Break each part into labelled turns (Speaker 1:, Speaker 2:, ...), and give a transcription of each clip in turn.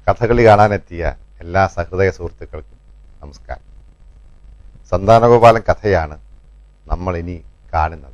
Speaker 1: കഥകളി കാണാനെത്തിയ എല്ലാ സഹൃദയ സുഹൃത്തുക്കൾക്കും നമസ്കാരം സന്താനഗോപാലൻ കഥയാണ് നമ്മൾ ഇനി കാണുന്നത്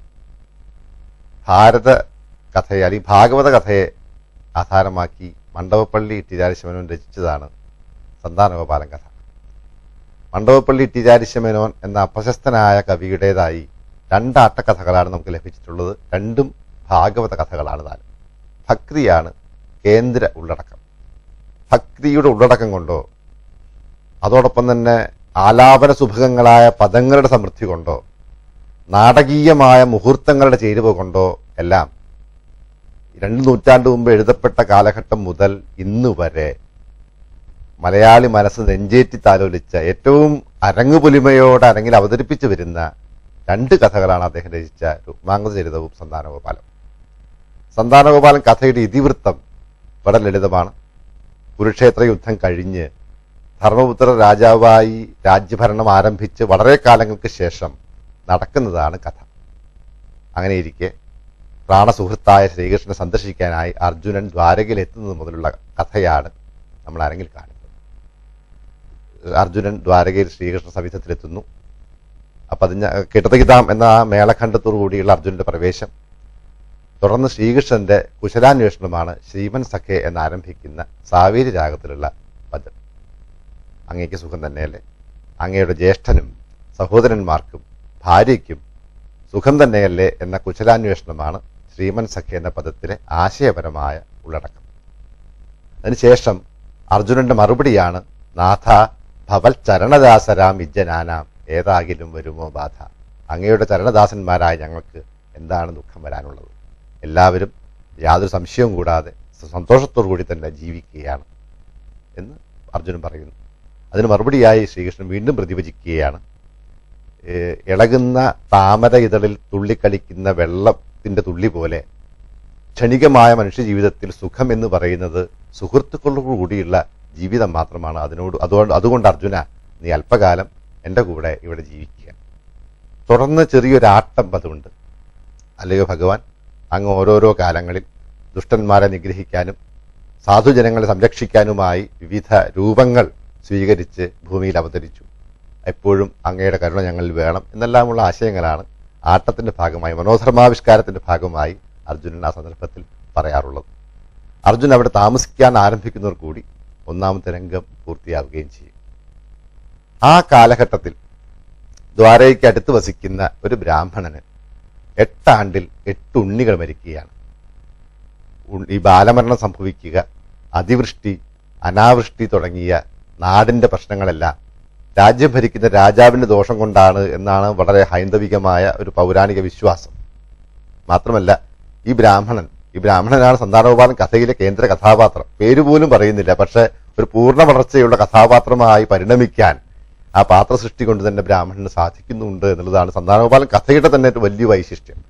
Speaker 1: ഭാരത കഥയെ അല്ലെങ്കിൽ ഭാഗവത കഥയെ ആധാരമാക്കി മണ്ഡപപ്പള്ളി ഇട്ടിരാരിശമനോൻ രചിച്ചതാണ് സന്താനഗോപാലൻ കഥ മണ്ഡപപ്പള്ളി ഇട്ടിരാരിശമനോൻ എന്ന അപ്രശസ്തനായ കവിയുടേതായി രണ്ട് ആട്ടക്കഥകളാണ് നമുക്ക് ലഭിച്ചിട്ടുള്ളത് രണ്ടും ഭാഗവത കഥകളാണ് താനും ഭക്തിയാണ് കേന്ദ്ര ഉള്ളടക്കം ഭക്തിയുടെ ഉള്ളടക്കം കൊണ്ടോ അതോടൊപ്പം തന്നെ ആലാപന സുഭഗങ്ങളായ പദങ്ങളുടെ സമൃദ്ധി കൊണ്ടോ നാടകീയമായ മുഹൂർത്തങ്ങളുടെ ചേരുവ കൊണ്ടോ എല്ലാം രണ്ട് നൂറ്റാണ്ട് മുമ്പ് എഴുതപ്പെട്ട കാലഘട്ടം മുതൽ ഇന്ന് വരെ മലയാളി മനസ്സ് നെഞ്ചേറ്റി താലോലിച്ച ഏറ്റവും അരങ്ങുപൊലിമയോടെ അരങ്ങിൽ അവതരിപ്പിച്ചു വരുന്ന രണ്ട് കഥകളാണ് അദ്ദേഹം രചിച്ച രുക്മാംഗചരിതവും സന്താനഗോപാലം സന്താനഗോപാലൻ കഥയുടെ ഇതിവൃത്തം വളരെ ലളിതമാണ് കുരുക്ഷേത്ര യുദ്ധം കഴിഞ്ഞ് ധർമ്മപുത്ര രാജാവായി രാജ്യഭരണം ആരംഭിച്ച് വളരെ കാലങ്ങൾക്ക് ശേഷം നടക്കുന്നതാണ് കഥ അങ്ങനെയിരിക്കെ പ്രാണസുഹൃത്തായ ശ്രീകൃഷ്ണനെ സന്ദർശിക്കാനായി അർജുനൻ ദ്വാരകയിൽ എത്തുന്നത് മുതലുള്ള കഥയാണ് നമ്മൾ അരങ്ങിൽ കാണുന്നത് അർജുനൻ ദ്വാരകയിൽ ശ്രീകൃഷ്ണ സവിധത്തിലെത്തുന്നു അപ്പം അതിന് കിടതഗിതാം എന്ന ആ മേളഖണ്ഡത്തോടു കൂടിയുള്ള അർജുനന്റെ പ്രവേശം തുടർന്ന് ശ്രീകൃഷ്ണന്റെ കുശലാന്വേഷണമാണ് ശ്രീമൻ സഖെ എന്നാരംഭിക്കുന്ന സാവേരി രാഗത്തിലുള്ള പദം അങ്ങേക്ക് സുഖം തന്നെയല്ലേ അങ്ങയുടെ ജ്യേഷ്ഠനും സഹോദരന്മാർക്കും ഭാര്യയ്ക്കും സുഖം തന്നെയല്ലേ എന്ന കുശലാന്വേഷണമാണ് ശ്രീമൻ സഖെ എന്ന പദത്തിലെ ആശയപരമായ ഉള്ളടക്കം അതിനുശേഷം അർജുനന്റെ മറുപടിയാണ് നാഥ ഭവൽ ചരണദാസരാം ഇജ്ജനാനാം ഏതാകിലും വരുമോ ബാധ അങ്ങയുടെ ചരണദാസന്മാരായ ഞങ്ങൾക്ക് എന്താണ് ദുഃഖം വരാനുള്ളത് എല്ലാവരും യാതൊരു സംശയവും കൂടാതെ സന്തോഷത്തോടു കൂടി തന്നെ ജീവിക്കുകയാണ് എന്ന് അർജുനൻ പറയുന്നു അതിന് മറുപടിയായി ശ്രീകൃഷ്ണൻ വീണ്ടും പ്രതിവചിക്കുകയാണ് ഏഹ് ഇളകുന്ന താമര ഇതളിൽ തുള്ളിക്കളിക്കുന്ന വെള്ളത്തിന്റെ തുള്ളി പോലെ ക്ഷണികമായ മനുഷ്യ ജീവിതത്തിൽ സുഖം എന്ന് പറയുന്നത് സുഹൃത്തുക്കളോടു കൂടിയുള്ള ജീവിതം മാത്രമാണ് അതിനോട് അതുകൊണ്ട് അതുകൊണ്ട് അർജുന നീ അല്പകാലം എൻ്റെ കൂടെ ഇവിടെ ജീവിക്കുക തുടർന്ന് ചെറിയൊരാട്ടം പതുണ്ട് അല്ലയോ ഭഗവാൻ അങ്ങ് ഓരോരോ കാലങ്ങളിൽ ദുഷ്ടന്മാരെ നിഗ്രഹിക്കാനും സാധുജനങ്ങളെ സംരക്ഷിക്കാനുമായി വിവിധ രൂപങ്ങൾ സ്വീകരിച്ച് ഭൂമിയിൽ അവതരിച്ചു എപ്പോഴും അങ്ങയുടെ കരുണ ഞങ്ങളിൽ വേണം എന്നെല്ലാമുള്ള ആശയങ്ങളാണ് ആട്ടത്തിന്റെ ഭാഗമായി മനോധർമാവിഷ്കാരത്തിന്റെ ഭാഗമായി അർജുനൻ ആ സന്ദർഭത്തിൽ പറയാറുള്ളത് അർജുൻ അവിടെ താമസിക്കാൻ ആരംഭിക്കുന്നവർ കൂടി ഒന്നാമത്തെ രംഗം പൂർത്തിയാവുകയും ചെയ്യും ആ കാലഘട്ടത്തിൽ ദ്വാരയ്ക്ക് അടുത്ത് വസിക്കുന്ന ഒരു ബ്രാഹ്മണന് എട്ടാണ്ടിൽ എട്ട് ഉണ്ണികൾ മരിക്കുകയാണ് ഉ- ഈ ബാലമരണം സംഭവിക്കുക അതിവൃഷ്ടി അനാവൃഷ്ടി തുടങ്ങിയ നാടിന്റെ പ്രശ്നങ്ങളെല്ലാം രാജ്യം ഭരിക്കുന്ന രാജാവിന്റെ ദോഷം കൊണ്ടാണ് എന്നാണ് വളരെ ഹൈന്ദവികമായ ഒരു പൗരാണിക വിശ്വാസം മാത്രമല്ല ഈ ബ്രാഹ്മണൻ ഈ ബ്രാഹ്മണനാണ് സന്താനഗോപാലൻ കഥയിലെ കേന്ദ്ര കഥാപാത്രം പേര് പോലും പറയുന്നില്ല പക്ഷെ ഒരു പൂർണ്ണ വളർച്ചയുള്ള കഥാപാത്രമായി പരിണമിക്കാൻ ആ പാത്ര സൃഷ്ടി കൊണ്ട് തന്നെ ബ്രാഹ്മണന് സാധിക്കുന്നുണ്ട് എന്നുള്ളതാണ് സന്താനഗോപാലൻ കഥയുടെ തന്നെ ഒരു വലിയ വൈശിഷ്ട്യം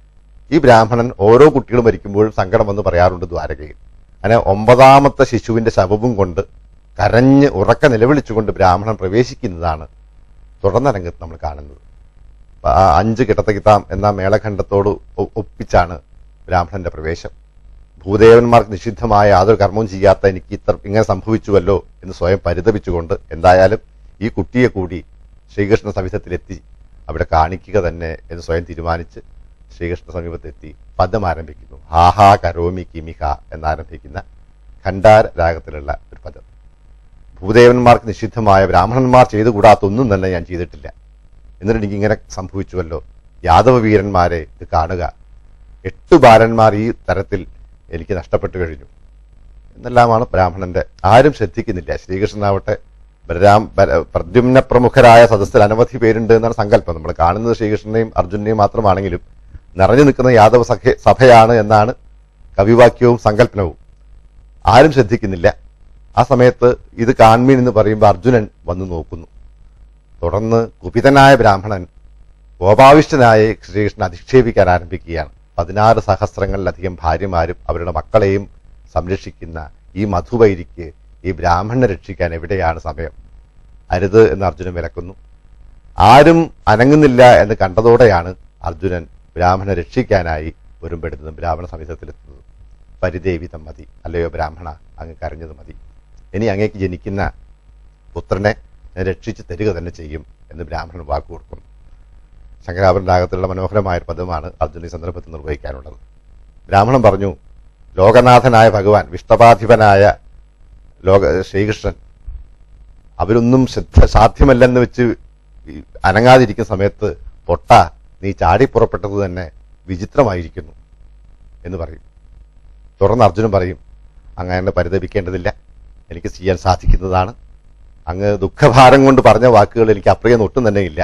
Speaker 1: ഈ ബ്രാഹ്മണൻ ഓരോ കുട്ടികളും മരിക്കുമ്പോഴും സങ്കടം വന്ന് പറയാറുണ്ട് ദ്വാരകയിൽ അങ്ങനെ ഒമ്പതാമത്തെ ശിശുവിന്റെ ശവവും കൊണ്ട് കരഞ്ഞ് ഉറക്ക നിലവിളിച്ചുകൊണ്ട് ബ്രാഹ്മണൻ പ്രവേശിക്കുന്നതാണ് തുടർന്ന രംഗത്ത് നമ്മൾ കാണുന്നത് അപ്പൊ ആ അഞ്ച് കിടത്തകിത്താം എന്ന മേളഖണ്ഡത്തോട് ഒ- ഒപ്പിച്ചാണ് ബ്രാഹ്മണന്റെ പ്രവേശം ഭൂദേവന്മാർക്ക് നിഷിദ്ധമായ യാതൊരു കർമ്മവും ചെയ്യാത്ത എനിക്ക് ഇത്ര ഇങ്ങനെ സംഭവിച്ചുവല്ലോ എന്ന് സ്വയം പരിതപിച്ചുകൊണ്ട് എന്തായാലും ഈ കുട്ടിയെ കൂടി ശ്രീകൃഷ്ണ സമീപത്തിലെത്തി അവിടെ കാണിക്കുക തന്നെ എന്ന് സ്വയം തീരുമാനിച്ച് ശ്രീകൃഷ്ണ സമീപത്തെത്തി പദം ആരംഭിക്കുന്നു ഹാഹാ കരോമി കിമിഹ എന്നാരംഭിക്കുന്ന ഖണ്ഡാര രാഗത്തിലുള്ള ഒരു പദം ഭൂദേവന്മാർക്ക് നിഷിദ്ധമായ ബ്രാഹ്മണന്മാർ ചെയ്തുകൂടാത്ത ഒന്നും തന്നെ ഞാൻ ചെയ്തിട്ടില്ല എന്നിട്ട് എനിക്ക് ഇങ്ങനെ സംഭവിച്ചുവല്ലോ യാദവ വീരന്മാരെ ഇത് കാണുക എട്ട് ബാലന്മാർ ഈ തരത്തിൽ എനിക്ക് നഷ്ടപ്പെട്ടു കഴിഞ്ഞു എന്നെല്ലാമാണ് ബ്രാഹ്മണന്റെ ആരും ശ്രദ്ധിക്കുന്നില്ല ശ്രീകൃഷ്ണനാവട്ടെ ബലരാം ബല- പ്രദ്യുമ്ന പ്രമുഖരായ സദസ്സിൽ അനവധി പേരുണ്ട് എന്നാണ് സങ്കല്പം നമ്മൾ കാണുന്നത് ശ്രീകൃഷ്ണനെയും അർജുനെയും മാത്രമാണെങ്കിലും നിറഞ്ഞു നിൽക്കുന്ന യാദവ സഖ സഭയാണ് എന്നാണ് കവിവാക്യവും സങ്കല്പനവും ആരും ശ്രദ്ധിക്കുന്നില്ല ആ സമയത്ത് ഇത് കാൺമീൻ എന്ന് പറയുമ്പോൾ അർജുനൻ വന്നു നോക്കുന്നു തുടർന്ന് കുപിതനായ ബ്രാഹ്മണൻ കോപാവിഷ്ടനായി ശ്രീകൃഷ്ണൻ അധിക്ഷേപിക്കാൻ ആരംഭിക്കുകയാണ് പതിനാറ് സഹസ്രങ്ങളിലധികം ഭാര്യമാരും അവരുടെ മക്കളെയും സംരക്ഷിക്കുന്ന ഈ മധുവൈരിക്ക് ഈ ബ്രാഹ്മണനെ രക്ഷിക്കാൻ എവിടെയാണ് സമയം അരുത് എന്ന് അർജുനൻ വിലക്കുന്നു ആരും അനങ്ങുന്നില്ല എന്ന് കണ്ടതോടെയാണ് അർജുനൻ ബ്രാഹ്മണനെ രക്ഷിക്കാനായി ഒരുമ്പെടുന്നതും ബ്രാഹ്മണ സമീപത്തിലെത്തുന്നതും പരിദേവിതം മതി അല്ലയോ ബ്രാഹ്മണ അങ്ങ് കരഞ്ഞത് മതി ഇനി അങ്ങേക്ക് ജനിക്കുന്ന പുത്രനെ ഞാൻ രക്ഷിച്ച് തരിക തന്നെ ചെയ്യും എന്ന് ബ്രാഹ്മണൻ വാക്ക് കൊടുക്കുന്നു ശങ്കരാഭരൻ രാഗത്തിലുള്ള മനോഹരമായ ഒരു പദമാണ് അർജുന ഈ സന്ദർഭത്തിൽ നിർവഹിക്കാനുള്ളത് ബ്രാഹ്മണൻ പറഞ്ഞു ലോകനാഥനായ ഭഗവാൻ വിഷ്ടപാധിപനായ ലോക ശ്രീകൃഷ്ണൻ അവരൊന്നും ശ്രദ്ധ സാധ്യമല്ലെന്ന് വെച്ച് ഈ അനങ്ങാതിരിക്കുന്ന സമയത്ത് പൊട്ട നീ ചാടി പുറപ്പെട്ടത് തന്നെ വിചിത്രമായിരിക്കുന്നു എന്ന് പറയും തുടർന്ന് അർജുനൻ പറയും അങ്ങനെ പരിതപിക്കേണ്ടതില്ല എനിക്ക് ചെയ്യാൻ സാധിക്കുന്നതാണ് അങ്ങ് ദുഃഖഭാരം കൊണ്ട് പറഞ്ഞ വാക്കുകൾ എനിക്ക് അപ്രിയം ഒട്ടും തന്നെ ഇല്ല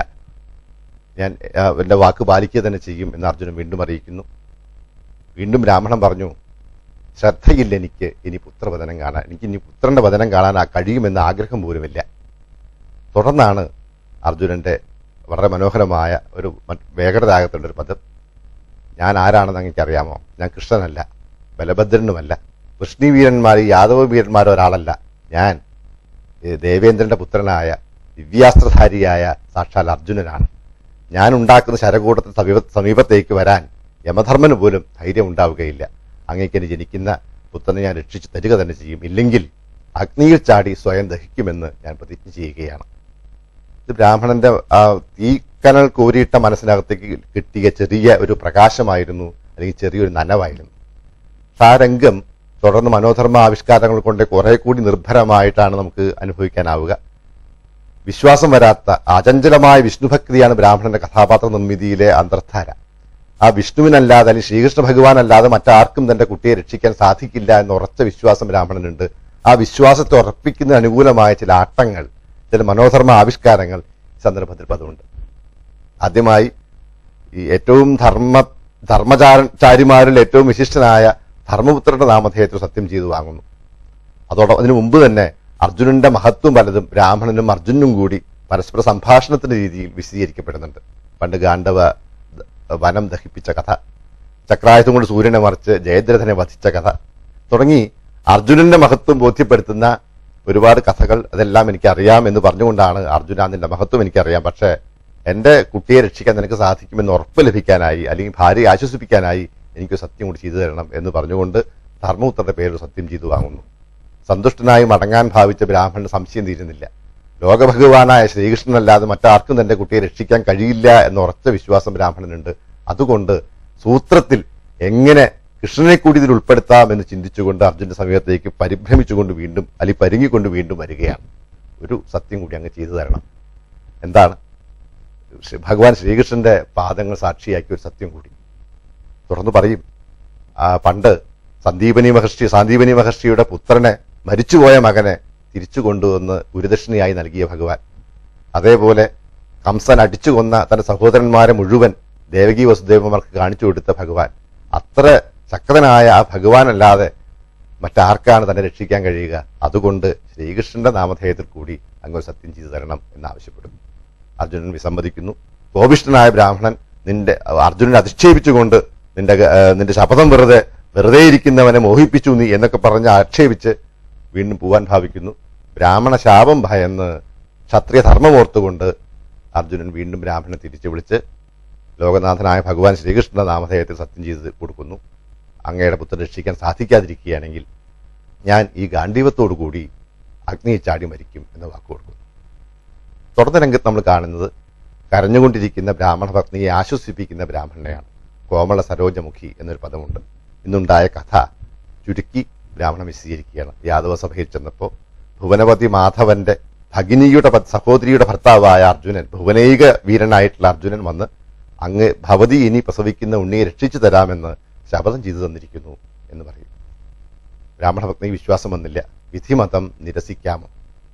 Speaker 1: ഞാൻ ആ, എൻ്റെ വാക്ക് പാലിക്കുക തന്നെ ചെയ്യും എന്ന് അർജുനൻ വീണ്ടും അറിയിക്കുന്നു വീണ്ടും ബ്രാഹ്മണൻ പറഞ്ഞു ശ്രദ്ധയില്ല എനിക്ക് ഇനി പുത്രവദനം കാണാൻ എനിക്ക് ഇനി പുത്രന്റെ വദനം കാണാൻ ആ കഴിയുമെന്ന ആഗ്രഹം പോലുമില്ല തുടർന്നാണ് അർജുനന്റെ വളരെ മനോഹരമായ ഒരു മറ്റ് വേഗരരാഗത്തുള്ള ഒരു പദം ഞാൻ ആരാണെന്ന് അങ്ങേക്ക് അറിയാമോ ഞാൻ കൃഷ്ണനല്ല ബലഭദ്രനുമല്ല കൃഷ്ണീവീരന്മാർ യാദവ വീരന്മാരോ ഒരാളല്ല ഞാൻ ഏ, ദേവേന്ദ്രന്റെ പുത്രനായ ദിവ്യാസ്ത്രധാരിയായ സാക്ഷാൽ അർജുനനാണ് ഞാൻ ഉണ്ടാക്കുന്ന ശരകൂട്ടത്തിന് സമീപ സമീപത്തേക്ക് വരാൻ യമധർമ്മന് പോലും ധൈര്യം ഉണ്ടാവുകയില്ല അങ്ങേക്ക് ജനിക്കുന്ന പുത്രനെ ഞാൻ രക്ഷിച്ചു തരിക തന്നെ ചെയ്യും ഇല്ലെങ്കിൽ അഗ്നിയിൽ ചാടി സ്വയം ദഹിക്കുമെന്ന് ഞാൻ പ്രതിജ്ഞ ചെയ്യുകയാണ് ഇത് ബ്രാഹ്മണന്റെ ആ തീക്കനൽ കോരിയിട്ട മനസ്സിനകത്തേക്ക് കിട്ടിയ ചെറിയ ഒരു പ്രകാശമായിരുന്നു അല്ലെങ്കിൽ ചെറിയൊരു നനവായിരുന്നു ആ രംഗം തുടർന്ന് മനോധർമ്മ ആവിഷ്കാരങ്ങൾ കൊണ്ട് കുറെ കൂടി നിർഭരമായിട്ടാണ് നമുക്ക് അനുഭവിക്കാനാവുക വിശ്വാസം വരാത്ത അചഞ്ചലമായ വിഷ്ണുഭക്തിയാണ് ബ്രാഹ്മണന്റെ കഥാപാത്ര നിർമ്മിതിയിലെ അന്തർധാര ആ വിഷ്ണുവിനല്ലാതെ അല്ലെങ്കിൽ ശ്രീകൃഷ്ണ ഭഗവാനല്ലാതെ മറ്റാർക്കും തന്റെ കുട്ടിയെ രക്ഷിക്കാൻ സാധിക്കില്ല എന്ന ഉറച്ച വിശ്വാസം ബ്രാഹ്മണനുണ്ട് ആ വിശ്വാസത്തെ ഉറപ്പിക്കുന്നതിന് അനുകൂലമായ ചില ആട്ടങ്ങൾ ചില മനോധർമ്മ ആവിഷ്കാരങ്ങൾ ഈ സന്ദർഭത്തിൽ പതിവുണ്ട് ആദ്യമായി ഈ ഏറ്റവും ധർമ്മ ധർമ്മചാരിമാരിൽ ഏറ്റവും വിശിഷ്ടനായ ധർമ്മപുത്രന്റെ നാമധേയത്തിൽ സത്യം ചെയ്തു വാങ്ങുന്നു അതോടൊപ്പം അതിനു മുമ്പ് തന്നെ അർജുനന്റെ മഹത്വം പലതും ബ്രാഹ്മണനും അർജുനും കൂടി പരസ്പര സംഭാഷണത്തിന്റെ രീതിയിൽ വിശദീകരിക്കപ്പെടുന്നുണ്ട് പണ്ട് ഗാണ്ഡവ ദ- വനം ദഹിപ്പിച്ച കഥ ചക്രായുധം കൊണ്ട് സൂര്യനെ മറിച്ച് ജയദ്രഥനെ വധിച്ച കഥ തുടങ്ങി അർജുനന്റെ മഹത്വം ബോധ്യപ്പെടുത്തുന്ന ഒരുപാട് കഥകൾ അതെല്ലാം എനിക്കറിയാം എന്ന് പറഞ്ഞുകൊണ്ടാണ് അർജുന നിന്റെ മഹത്വം എനിക്കറിയാം പക്ഷേ എന്റെ കുട്ടിയെ രക്ഷിക്കാൻ നിനക്ക് സാധിക്കുമെന്ന് ഉറപ്പ് ലഭിക്കാനായി അല്ലെങ്കിൽ ഭാര്യയെ ആശ്വസിപ്പിക്കാനായി എനിക്ക് സത്യം കൂടി ചെയ്തു തരണം എന്ന് പറഞ്ഞുകൊണ്ട് ധർമ്മപുത്രന്റെ പേരിൽ സത്യം ചെയ്തു വാങ്ങുന്നു സന്തുഷ്ടനായി മടങ്ങാൻ ഭാവിച്ച ബ്രാഹ്മണന് സംശയം തീരുന്നില്ല ലോകഭഗവാനായ ശ്രീകൃഷ്ണനല്ലാതെ മറ്റാർക്കും തന്റെ കുട്ടിയെ രക്ഷിക്കാൻ കഴിയില്ല എന്ന ഉറച്ച വിശ്വാസം ബ്രാഹ്മണനുണ്ട് അതുകൊണ്ട് സൂത്രത്തിൽ എങ്ങനെ കൃഷ്ണനെ കൂടി ഇതിൽ ഉൾപ്പെടുത്താം എന്ന് ചിന്തിച്ചുകൊണ്ട് അർജുന്റെ സമീപത്തേക്ക് പരിഭ്രമിച്ചുകൊണ്ട് വീണ്ടും അല്ലെങ്കിൽ പരുങ്ങിക്കൊണ്ട് വീണ്ടും വരികയാണ് ഒരു സത്യം കൂടി അങ്ങ് ചെയ്തു തരണം എന്താണ് ശ്രീ- ഭഗവാൻ ശ്രീകൃഷ്ണന്റെ പാദങ്ങൾ സാക്ഷിയാക്കിയ ഒരു സത്യം കൂടി തുറന്നു പറയും ആ പണ്ട് സന്ദീപനി മഹർഷി സാന്ദീപനി മഹർഷിയുടെ പുത്രനെ മരിച്ചുപോയ മകനെ തിരിച്ചു കൊണ്ടുവന്ന് ഗുരുദക്ഷിണയായി നൽകിയ ഭഗവാൻ അതേപോലെ കംസൻ അടിച്ചു കൊന്ന തന്റെ സഹോദരന്മാരെ മുഴുവൻ ദേവകി വസുദേവന്മാർക്ക് കാണിച്ചു കൊടുത്ത ഭഗവാൻ അത്ര ശക്തനായ ആ ഭഗവാനല്ലാതെ മറ്റാർക്കാണ് തന്നെ രക്ഷിക്കാൻ കഴിയുക അതുകൊണ്ട് ശ്രീകൃഷ്ണന്റെ നാമധേയത്തിൽ കൂടി അങ്ങ് ഒരു സത്യം ചെയ്തു തരണം എന്നാവശ്യപ്പെടുന്നു അർജുനൻ വിസമ്മതിക്കുന്നു കോപിഷ്ഠനായ ബ്രാഹ്മണൻ നിന്റെ അർജുനനെ അധിക്ഷേപിച്ചുകൊണ്ട് നിന്റെ ഗ- ഏഹ് നിന്റെ ശപഥം വെറുതെ വെറുതെ ഇരിക്കുന്നവനെ മോഹിപ്പിച്ചു നീ എന്നൊക്കെ പറഞ്ഞ് ആക്ഷേപിച്ച് വീണ്ടും പോവാൻ ഭാവിക്കുന്നു ബ്രാഹ്മണ ശാപം ഭയന്ന് ക്ഷത്രിയ ധർമ്മമോർത്തുകൊണ്ട് അർജുനൻ വീണ്ടും ബ്രാഹ്മണനെ തിരിച്ചു വിളിച്ച് ലോകനാഥനായ ഭഗവാൻ ശ്രീകൃഷ്ണന്റെ നാമധേയത്തിൽ സത്യം ചെയ്ത് കൊടുക്കുന്നു അങ്ങയുടെ പുത്രൻ രക്ഷിക്കാൻ സാധിക്കാതിരിക്കുകയാണെങ്കിൽ ഞാൻ ഈ ഗാന്ധീവത്തോടു കൂടി അഗ്നിയിൽ ചാടി മരിക്കും എന്ന വാക്ക് കൊടുക്കുന്നു തുടർന്ന് രംഗത്ത് നമ്മൾ കാണുന്നത് കരഞ്ഞുകൊണ്ടിരിക്കുന്ന ബ്രാഹ്മണ പത്നിയെ ആശ്വസിപ്പിക്കുന്ന ബ്രാഹ്മണനെയാണ് കോമള സരോജമുഖി എന്നൊരു പദമുണ്ട് ഇന്നുണ്ടായ കഥ ചുരുക്കി ബ്രാഹ്മണൻ വിശദീകരിക്കുകയാണ് യാദവ സഭയിൽ ചെന്നപ്പോൾ ഭുവനപതി മാധവന്റെ ഭഗിനിയുടെ പ- സഹോദരിയുടെ ഭർത്താവായ അർജുനൻ ഭുവനൈക വീരനായിട്ടുള്ള അർജുനൻ വന്ന് അങ്ങ് ഭവതി ഇനി പ്രസവിക്കുന്ന ഉണ്ണിയെ രക്ഷിച്ചു തരാമെന്ന് ശപഥം ചെയ്തു തന്നിരിക്കുന്നു എന്ന് പറയും ബ്രാഹ്മണ പത്നിക്ക് വിശ്വാസം വന്നില്ല വിധിമതം നിരസിക്കാമോ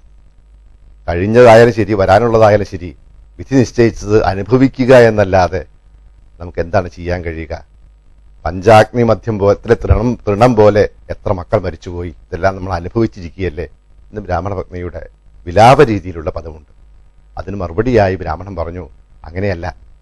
Speaker 1: കഴിഞ്ഞതായാലും ശരി വരാനുള്ളതായാലും ശരി വിധി നിശ്ചയിച്ചത് അനുഭവിക്കുക എന്നല്ലാതെ നമുക്ക് എന്താണ് ചെയ്യാൻ കഴിയുക പഞ്ചാഗ്നി മധ്യം പോലെ തൃണം തൃണം പോലെ എത്ര മക്കൾ മരിച്ചുപോയി ഇതെല്ലാം നമ്മൾ അനുഭവിച്ചിരിക്കുകയല്ലേ എന്ന് ബ്രാഹ്മണ പത്നിയുടെ വിലാപ രീതിയിലുള്ള പദമുണ്ട് അതിന് മറുപടിയായി ബ്രാഹ്മണൻ പറഞ്ഞു അങ്ങനെയല്ല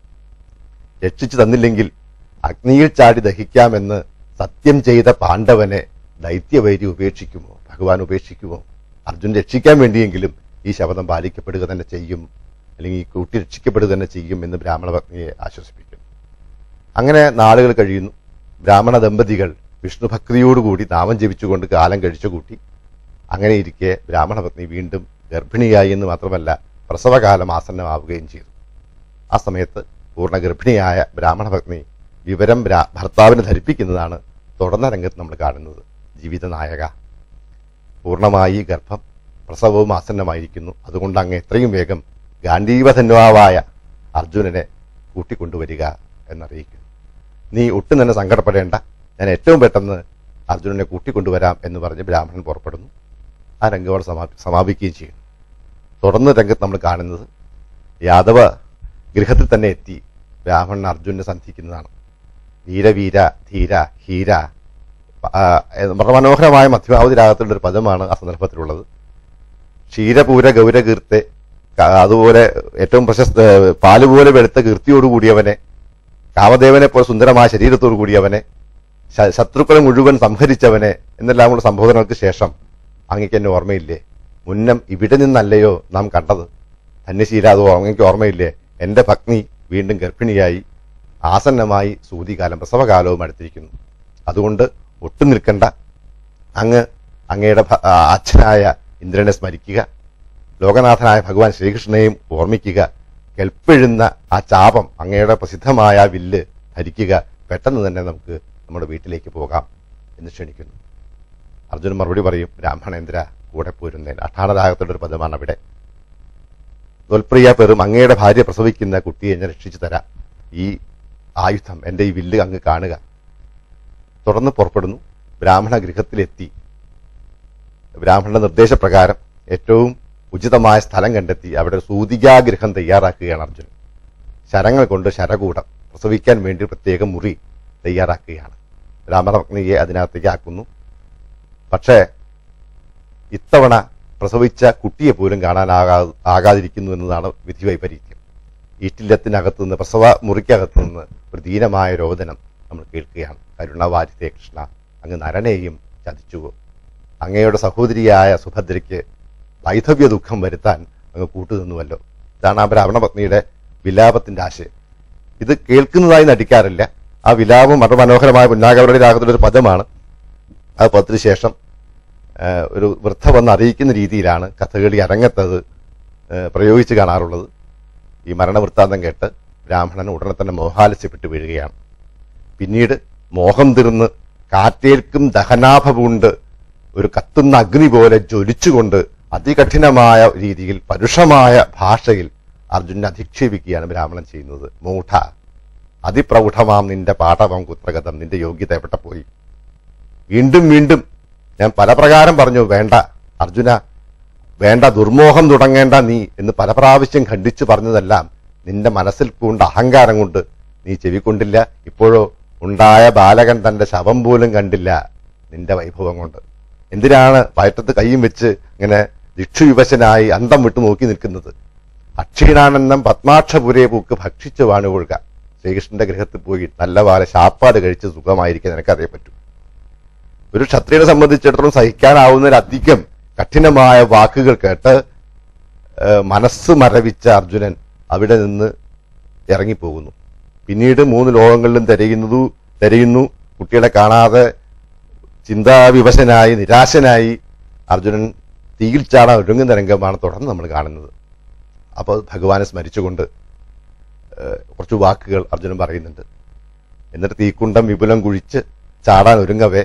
Speaker 1: രക്ഷിച്ചു തന്നില്ലെങ്കിൽ അഗ്നിയിൽ ചാടി ദഹിക്കാമെന്ന് സത്യം ചെയ്ത പാണ്ഡവനെ ദൈത്യവൈരി ഉപേക്ഷിക്കുമോ ഭഗവാൻ ഉപേക്ഷിക്കുമോ അർജുൻ രക്ഷിക്കാൻ വേണ്ടിയെങ്കിലും ഈ ശബ്ദം പാലിക്കപ്പെടുക തന്നെ ചെയ്യും അല്ലെങ്കിൽ ഈ കൂട്ടി രക്ഷിക്കപ്പെടുക തന്നെ ചെയ്യും എന്ന് ബ്രാഹ്മണ പത്നിയെ ആശ്വസിപ്പിക്കുന്നു അങ്ങനെ നാളുകൾ കഴിയുന്നു ബ്രാഹ്മണ ദമ്പതികൾ വിഷ്ണു ഭക്തിയോടുകൂടി നാമം ജപിച്ചുകൊണ്ട് കാലം കഴിച്ചു കൂട്ടി അങ്ങനെ ഇരിക്കെ ബ്രാഹ്മണ പത്നി വീണ്ടും ഗർഭിണിയായി എന്ന് മാത്രമല്ല പ്രസവകാലം ആസന്നമാവുകയും ചെയ്തു ആ സമയത്ത് പൂർണ്ണ ഗർഭിണിയായ ബ്രാഹ്മണ പത്നി വിവരം ബ്രാ- ഭർത്താവിനെ ധരിപ്പിക്കുന്നതാണ് തുടർന്ന രംഗത്ത് നമ്മൾ കാണുന്നത് ജീവിത നായക പൂർണ്ണമായി ഗർഭം പ്രസവവും ആസന്നമായിരിക്കുന്നു അതുകൊണ്ട് അങ്ങ് എത്രയും വേഗം ഗാന്ധീവധന്വാവായ അർജുനനെ കൂട്ടിക്കൊണ്ടുവരിക എന്നറിയിക്കുന്നു നീ ഒട്ടും തന്നെ സങ്കടപ്പെടേണ്ട ഞാൻ ഏറ്റവും പെട്ടെന്ന് അർജുനനെ കൂട്ടിക്കൊണ്ടുവരാം എന്ന് പറഞ്ഞ് ബ്രാഹ്മണൻ പുറപ്പെടുന്നു ആ രംഗം സമാ സമാപിക്കുകയും ചെയ്യുന്നു തുടർന്ന് രംഗത്ത് നമ്മൾ കാണുന്നത് യാദവ ഗൃഹത്തിൽ തന്നെ എത്തി ബ്രാഹ്മണൻ അർജുനനെ സന്ധിക്കുന്നതാണ് വീരവീര ധീര ഹീര ആ, വളരെ മനോഹരമായ മധ്യമാവധി രാഗത്തിലുള്ള ഒരു പദമാണ് ആ സന്ദർഭത്തിലുള്ളത് ക്ഷീരപൂര ഗൗരകീർത്തെ ക- അതുപോലെ ഏറ്റവും പ്രശസ്ത പാല് പോലെ വെളുത്ത കീർത്തിയോട് കൂടിയവനെ കാമദേവനെ പോലെ സുന്ദരമായ ശരീരത്തോടു കൂടിയവനെ ശ- ശത്രുക്കളെ മുഴുവൻ സംഹരിച്ചവനെ എന്നെല്ലാമുള്ള സംബോധനകൾക്ക് ശേഷം അങ്ങക്ക് എന്നെ ഓർമ്മയില്ലേ മുന്നം ഇവിടെ നിന്നല്ലയോ നാം കണ്ടത് ധന്യശീല അത് അങ്ങക്ക് ഓർമ്മയില്ലേ എന്റെ ഭഗ്നി വീണ്ടും ഗർഭിണിയായി ആസന്നമായി സൂതികാലം പ്രസവകാലവും അടുത്തിരിക്കുന്നു അതുകൊണ്ട് ഒട്ടും നിൽക്കണ്ട അങ്ങ് അങ്ങയുടെ ഭ- ആ, അച്ഛനായ ഇന്ദ്രനെ സ്മരിക്കുക ലോകനാഥനായ ഭഗവാൻ ശ്രീകൃഷ്ണനെയും ഓർമ്മിക്കുക കെൽപ്പെഴുന്ന ആ ചാപം അങ്ങയുടെ പ്രസിദ്ധമായ ആ വില്ല് ധരിക്കുക പെട്ടെന്ന് തന്നെ നമുക്ക് നമ്മുടെ വീട്ടിലേക്ക് പോകാം എന്ന് ക്ഷണിക്കുന്നു അർജുനൻ മറുപടി പറയും ബ്രാഹ്മണേന്ദ്ര കൂടെ പോരുന്നതിന് അഠാണരാഗത്തിന്റെ ഒരു പദമാണ് അവിടെ തൊൽപ്രിയ പെറും അങ്ങയുടെ ഭാര്യ പ്രസവിക്കുന്ന കുട്ടിയെ ഞാൻ രക്ഷിച്ചു തരാം ഈ ആയുധം എൻ്റെ ഈ വില്ല് അങ്ങ് കാണുക തുടർന്ന് പുറപ്പെടുന്നു ബ്രാഹ്മണ ഗൃഹത്തിലെത്തി ബ്രാഹ്മണന്റെ നിർദ്ദേശപ്രകാരം ഏറ്റവും ഉചിതമായ സ്ഥലം കണ്ടെത്തി അവിടെ ഒരു സൂതികാഗൃഹം തയ്യാറാക്കുകയാണ് അർജുനൻ ശരങ്ങൾ കൊണ്ട് ശരകൂടം പ്രസവിക്കാൻ വേണ്ടി പ്രത്യേക മുറി തയ്യാറാക്കുകയാണ് ബ്രാഹ്മണഭഗ്നിയെ അതിനകത്തേക്ക് ആക്കുന്നു പക്ഷേ ഇത്തവണ പ്രസവിച്ച കുട്ടിയെ പോലും കാണാനാകാ ആകാതിരിക്കുന്നു എന്നതാണ് വിധി വൈപരീത്യം ഈറ്റില്ലത്തിനകത്തു നിന്ന് പ്രസവ മുറിക്കകത്തു നിന്ന് ഒരു ദീനമായ രോദനം നമ്മൾ കേൾക്കുകയാണ് കരുണവാരിതേ കൃഷ്ണ അങ്ങ് നരനെയും ചതിച്ചുവോ അങ്ങയുടെ സഹോദരിയായ സുഭദ്രയ്ക്ക് വൈധവ്യ ദുഃഖം വരുത്താൻ അങ്ങ് കൂട്ടുനിന്നുവല്ലോ ഇതാണ് ആ ബ്രാഹ്മണ പത്നിയുടെ വിലാപത്തിന്റെ ആശയം ഇത് കേൾക്കുന്നതായി നടിക്കാറില്ല ആ വിലാപം വളരെ മനോഹരമായ പുന്നാഗവരുടെ രാഗത്തിലെ ഒരു പദമാണ് ആ പദത്തിന് ശേഷം ആ, ഒരു വൃദ്ധ വന്ന് അറിയിക്കുന്ന രീതിയിലാണ് കഥകളി അരങ്ങത്തത് ആ, പ്രയോഗിച്ച് കാണാറുള്ളത് ഈ മരണവൃത്താന്തം കേട്ട് ബ്രാഹ്മണൻ ഉടനെ തന്നെ മോഹാലസ്യപ്പെട്ട് വീഴുകയാണ് പിന്നീട് മോഹം തീർന്ന് കാറ്റേൽക്കും ദഹനാഭമുണ്ട് ഒരു കത്തുന്ന അഗ്നി പോലെ ജ്വലിച്ചുകൊണ്ട് അതികഠിനമായ രീതിയിൽ പരുഷമായ ഭാഷയിൽ അർജുനെ അധിക്ഷേപിക്കുകയാണ് ബ്രാഹ്മണൻ ചെയ്യുന്നത് മൂഢ അതിപ്രൗഢമാം നിന്റെ പാഠവം കുത്രഗതം നിന്റെ യോഗ്യത എവിടെ പോയി വീണ്ടും വീണ്ടും ഞാൻ പല പ്രകാരം പറഞ്ഞു വേണ്ട അർജുന വേണ്ട ദുർമോഹം തുടങ്ങേണ്ട നീ എന്ന് പല പ്രാവശ്യം ഖണ്ഡിച്ചു പറഞ്ഞതെല്ലാം നിന്റെ മനസ്സിൽ പൂണ്ട അഹങ്കാരം കൊണ്ട് നീ ചെവിക്കൊണ്ടില്ല ഇപ്പോഴോ ഉണ്ടായ ബാലകൻ തന്റെ ശവം പോലും കണ്ടില്ല നിന്റെ വൈഭവം കൊണ്ട് എന്തിനാണ് വയറ്റത്ത് കൈയും വെച്ച് ഇങ്ങനെ ദിക്ഷുവിവശനായി അന്തം വിട്ടു നോക്കി നിൽക്കുന്നത് അക്ഷീണാനന്ദം പത്മാക്ഷപുരേ പൂക്ക് ഭക്ഷിച്ചു വാണുകൊള്ളുക ശ്രീകൃഷ്ണന്റെ ഗൃഹത്തിൽ പോയി നല്ല വാല ശാപ്പാട് കഴിച്ച് സുഖമായിരിക്കാൻ നിനക്കറിയാൻ പറ്റും ഒരു ക്ഷത്രിയനെ സംബന്ധിച്ചിടത്തോളം സഹിക്കാനാവുന്നതിലധികം കഠിനമായ വാക്കുകൾ കേട്ട് ഏഹ്, മനസ്സ് മരവിച്ച അർജുനൻ അവിടെ നിന്ന് ഇറങ്ങിപ്പോകുന്നു പിന്നീട് മൂന്ന് ലോകങ്ങളിലും തിരയുന്നതു തിരയുന്നു കുട്ടികളെ കാണാതെ ചിന്താവിവശനായി നിരാശനായി അർജുനൻ തീയിൽ ചാടാൻ ഒരുങ്ങുന്ന രംഗമാണ് തുടർന്ന് നമ്മൾ കാണുന്നത് അപ്പോൾ ഭഗവാനെ സ്മരിച്ചുകൊണ്ട് ഏഹ്, കുറച്ച് വാക്കുകൾ അർജുനൻ പറയുന്നുണ്ട് എന്നിട്ട് തീക്കുണ്ടം വിപുലം കുഴിച്ച് ചാടാൻ ഒരുങ്ങവേ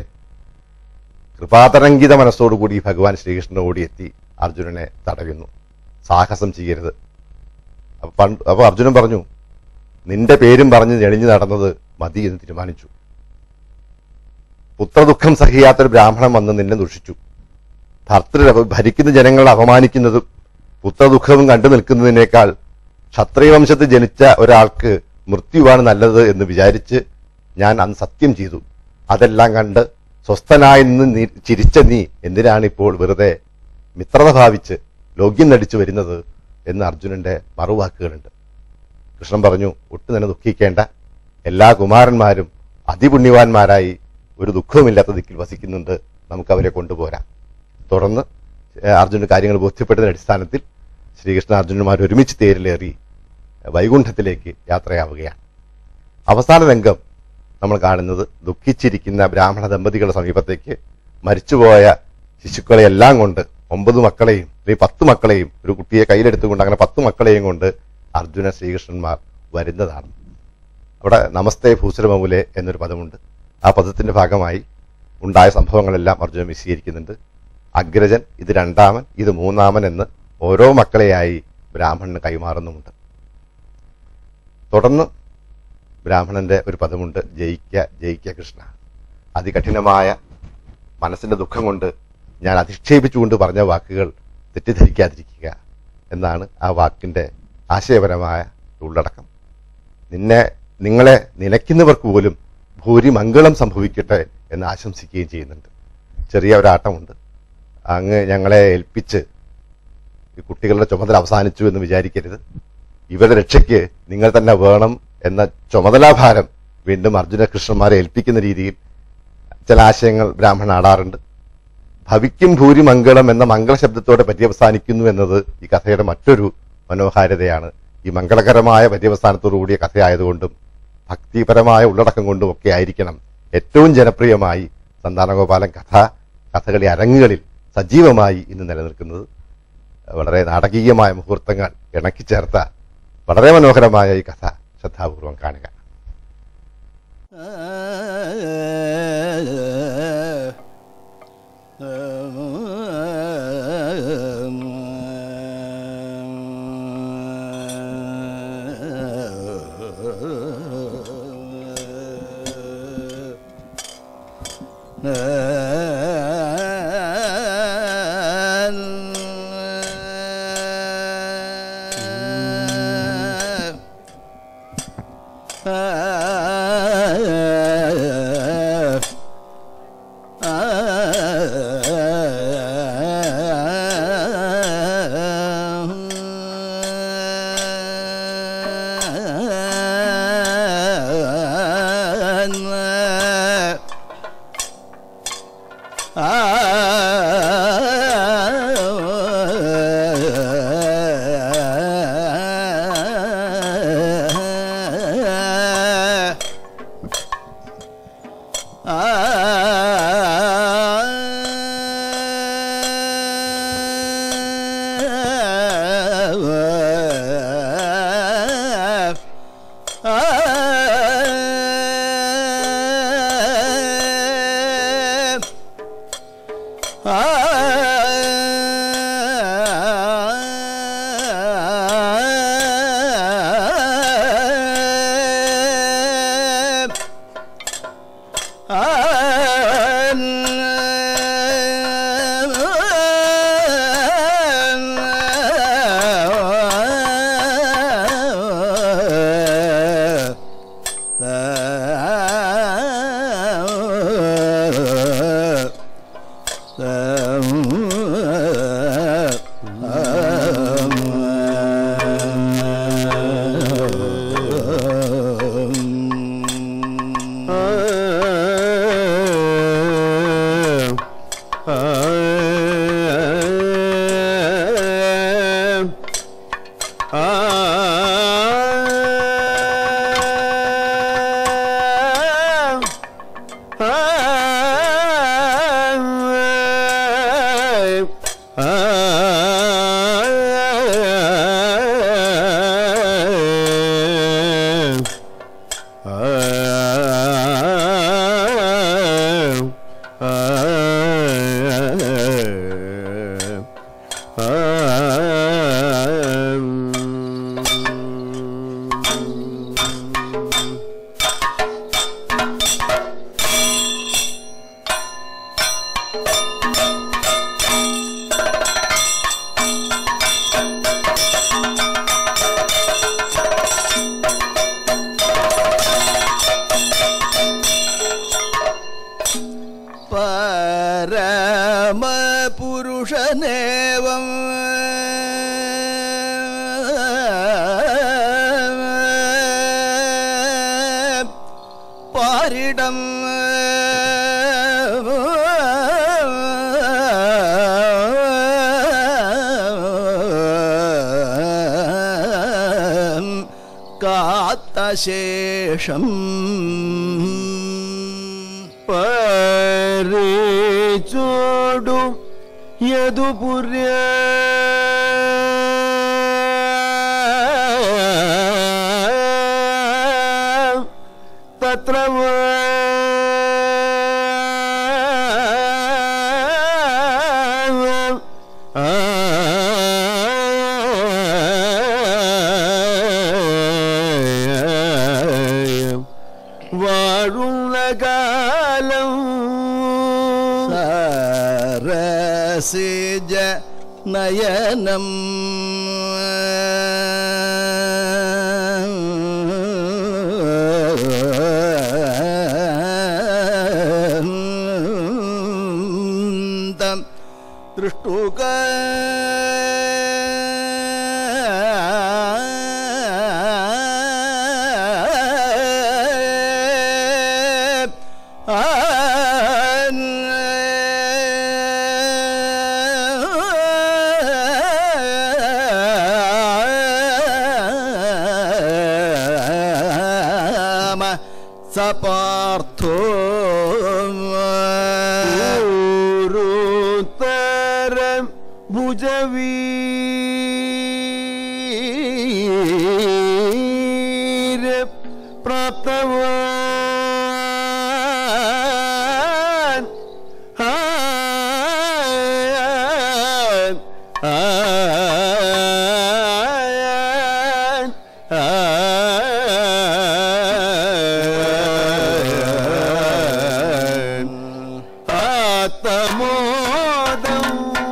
Speaker 1: കൃപാതരംഗിത മനസ്സോടുകൂടി ഭഗവാൻ ശ്രീകൃഷ്ണൻ ഓടിയെത്തി അർജുനനെ തടയുന്നു സാഹസം ചെയ്യരുത് അപ്പൊ പണ്ട് അപ്പൊ അർജുനൻ പറഞ്ഞു നിന്റെ പേരും പറഞ്ഞ് ഞെളിഞ്ഞു നടന്നത് മതി എന്ന് തീരുമാനിച്ചു പുത്രദുഃഖം സഹിയാത്തൊരു ബ്രാഹ്മണൻ വന്ന് നിന്നെ ദുഷിച്ചു ഭർത്തൃ ഭരിക്കുന്ന ജനങ്ങളെ അപമാനിക്കുന്നതും പുത്രദുഃഖവും കണ്ടു നിൽക്കുന്നതിനേക്കാൾ ക്ഷത്രിയവംശത്തിൽ ജനിച്ച ഒരാൾക്ക് മൃത്യുവാണ് നല്ലത് എന്ന് വിചാരിച്ച് ഞാൻ അന്ന് സത്യം ചെയ്തു അതെല്ലാം കണ്ട് സ്വസ്ഥനായി നിന്ന് നീ ചിരിച്ച നീ എന്തിനാണ് ഇപ്പോൾ വെറുതെ മിത്രത ഭാവിച്ച് ലോഗ്യം നടിച്ചു വരുന്നത് എന്ന് അർജുനന്റെ മറുവാക്കുകളുണ്ട് കൃഷ്ണൻ പറഞ്ഞു ഒട്ടും തന്നെ ദുഃഖിക്കേണ്ട എല്ലാ കുമാരന്മാരും അതിപുണ്യവാന്മാരായി ഒരു ദുഃഖവുമില്ലാത്ത ദിക്കിൽ വസിക്കുന്നുണ്ട് നമുക്ക് അവരെ കൊണ്ടുപോരാം തുടർന്ന് ഏഹ്, അർജുനന് കാര്യങ്ങൾ ബോധ്യപ്പെട്ടതിന്റെ അടിസ്ഥാനത്തിൽ ശ്രീകൃഷ്ണ അർജുനന്മാർ ഒരുമിച്ച് തേരിലേറി വൈകുണ്ഠത്തിലേക്ക് യാത്രയാവുകയാണ് അവസാന രംഗം നമ്മൾ കാണുന്നത് ദുഃഖിച്ചിരിക്കുന്ന ബ്രാഹ്മണ ദമ്പതികളുടെ സമീപത്തേക്ക് മരിച്ചുപോയ ശിശുക്കളെ എല്ലാം കൊണ്ട് ഒമ്പത് മക്കളെയും അല്ലെങ്കിൽ പത്ത് മക്കളെയും ഒരു കുട്ടിയെ കയ്യിലെടുത്തുകൊണ്ട് അങ്ങനെ പത്ത് മക്കളെയും കൊണ്ട് അർജുന ശ്രീകൃഷ്ണന്മാർ വരുന്നതാണ് അവിടെ നമസ്തേ ഭൂസുരമൂലെ എന്നൊരു പദമുണ്ട് ആ പദത്തിന്റെ ഭാഗമായി ഉണ്ടായ സംഭവങ്ങളെല്ലാം അർജുനൻ വിശദീകരിക്കുന്നുണ്ട് അഗ്രജൻ ഇത് രണ്ടാമൻ ഇത് മൂന്നാമൻ എന്ന് ഓരോ മക്കളെയായി ബ്രാഹ്മണന് കൈമാറുന്നുമുണ്ട് തുടർന്ന് ബ്രാഹ്മണന്റെ ഒരു പദമുണ്ട് ജയിക്ക ജയിക്ക കൃഷ്ണ അതികഠിനമായ മനസ്സിന്റെ ദുഃഖം കൊണ്ട് ഞാൻ അധിക്ഷേപിച്ചുകൊണ്ട് പറഞ്ഞ വാക്കുകൾ തെറ്റിദ്ധരിക്കാതിരിക്കുക എന്നാണ് ആ വാക്കിന്റെ ആശയപരമായ ഉള്ളടക്കം നിന്നെ നിങ്ങളെ നിലയ്ക്കുന്നവർക്ക് പോലും ഭൂരിമംഗളം സംഭവിക്കട്ടെ എന്ന് ആശംസിക്കുകയും ചെയ്യുന്നുണ്ട് ചെറിയ ഒരാട്ടമുണ്ട് അങ്ങ് ഞങ്ങളെ ഏൽപ്പിച്ച് ഈ കുട്ടികളുടെ ചുമതല അവസാനിച്ചു എന്ന് വിചാരിക്കരുത് ഇവരുടെ രക്ഷയ്ക്ക് നിങ്ങൾ തന്നെ വേണം എന്ന ചുമതലാഭാരം വീണ്ടും അർജുന കൃഷ്ണന്മാരെ ഏൽപ്പിക്കുന്ന രീതിയിൽ ചില ആശയങ്ങൾ ബ്രാഹ്മണൻ ആടാറുണ്ട് ഭവിക്കും ഭൂരിമംഗളം എന്ന മംഗള ശബ്ദത്തോടെ പര്യവസാനിക്കുന്നു എന്നത് ഈ കഥയുടെ മറ്റൊരു മനോഹാരിതയാണ് ഈ മംഗളകരമായ പര്യവസാനത്തോടു കൂടിയ കഥയായതുകൊണ്ടും ഭക്തിപരമായ ഉള്ളടക്കം കൊണ്ടും ഒക്കെ ആയിരിക്കണം ഏറ്റവും ജനപ്രിയമായി സന്താനഗോപാലൻ കഥ കഥകളി അരങ്ങുകളിൽ സജീവമായി ഇന്ന് നിലനിൽക്കുന്നത് വളരെ നാടകീയമായ മുഹൂർത്തങ്ങൾ ഇണക്കിച്ചേർത്ത വളരെ മനോഹരമായ ഈ കഥ ശ്രദ്ധാപൂർവം കാണുക
Speaker 2: പരമപുരുഷനേവം പാരിടം കാത്ത ശേഷം
Speaker 3: പരിചോടു
Speaker 2: യദുപുര്യ തത്ര വാഴുന്ന കാലം സരസിജ നയനം തം ദൃഷ്ടുക സപാർത്ഥോ ൂരുത്തരം ഭുജവീര പ്രാപ്തവാൻ ആൻ ആൻ ആൻ ആത്മോദം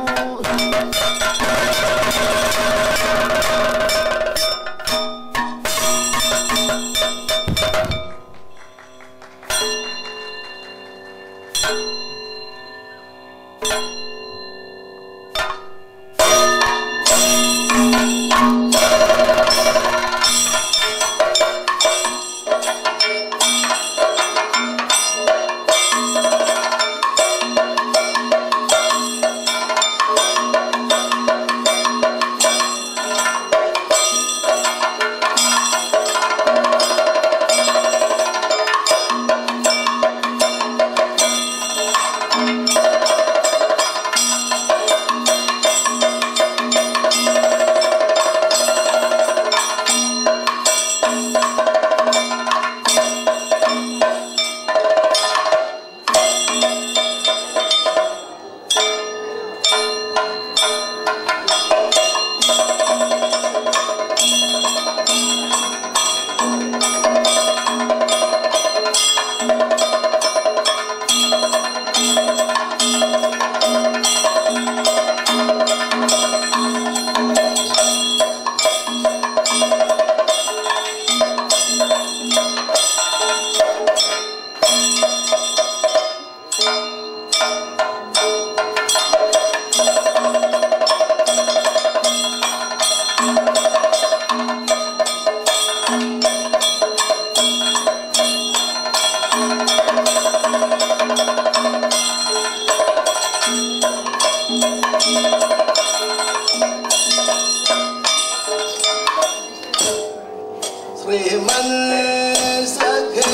Speaker 2: ശ്രീമൻ സഖേ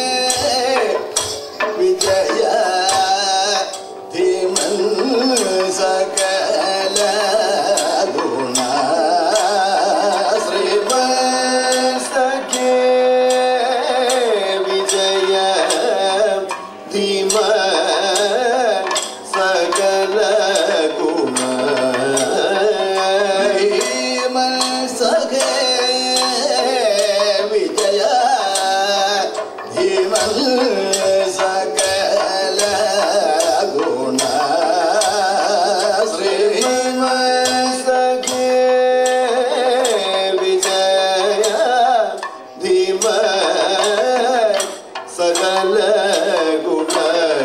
Speaker 2: വിജയ ധീമൻ സകല ഗുണ ശ്രീമൻ സഖേ വിജയ ധീമൻ സകല ഗുണ ധീമൻ സഖേ വിജയ ധീമൻ സകല ഗുണ ശ്രീമൻ സഖേ വിജയ ധീമൻ സകല ഗുണ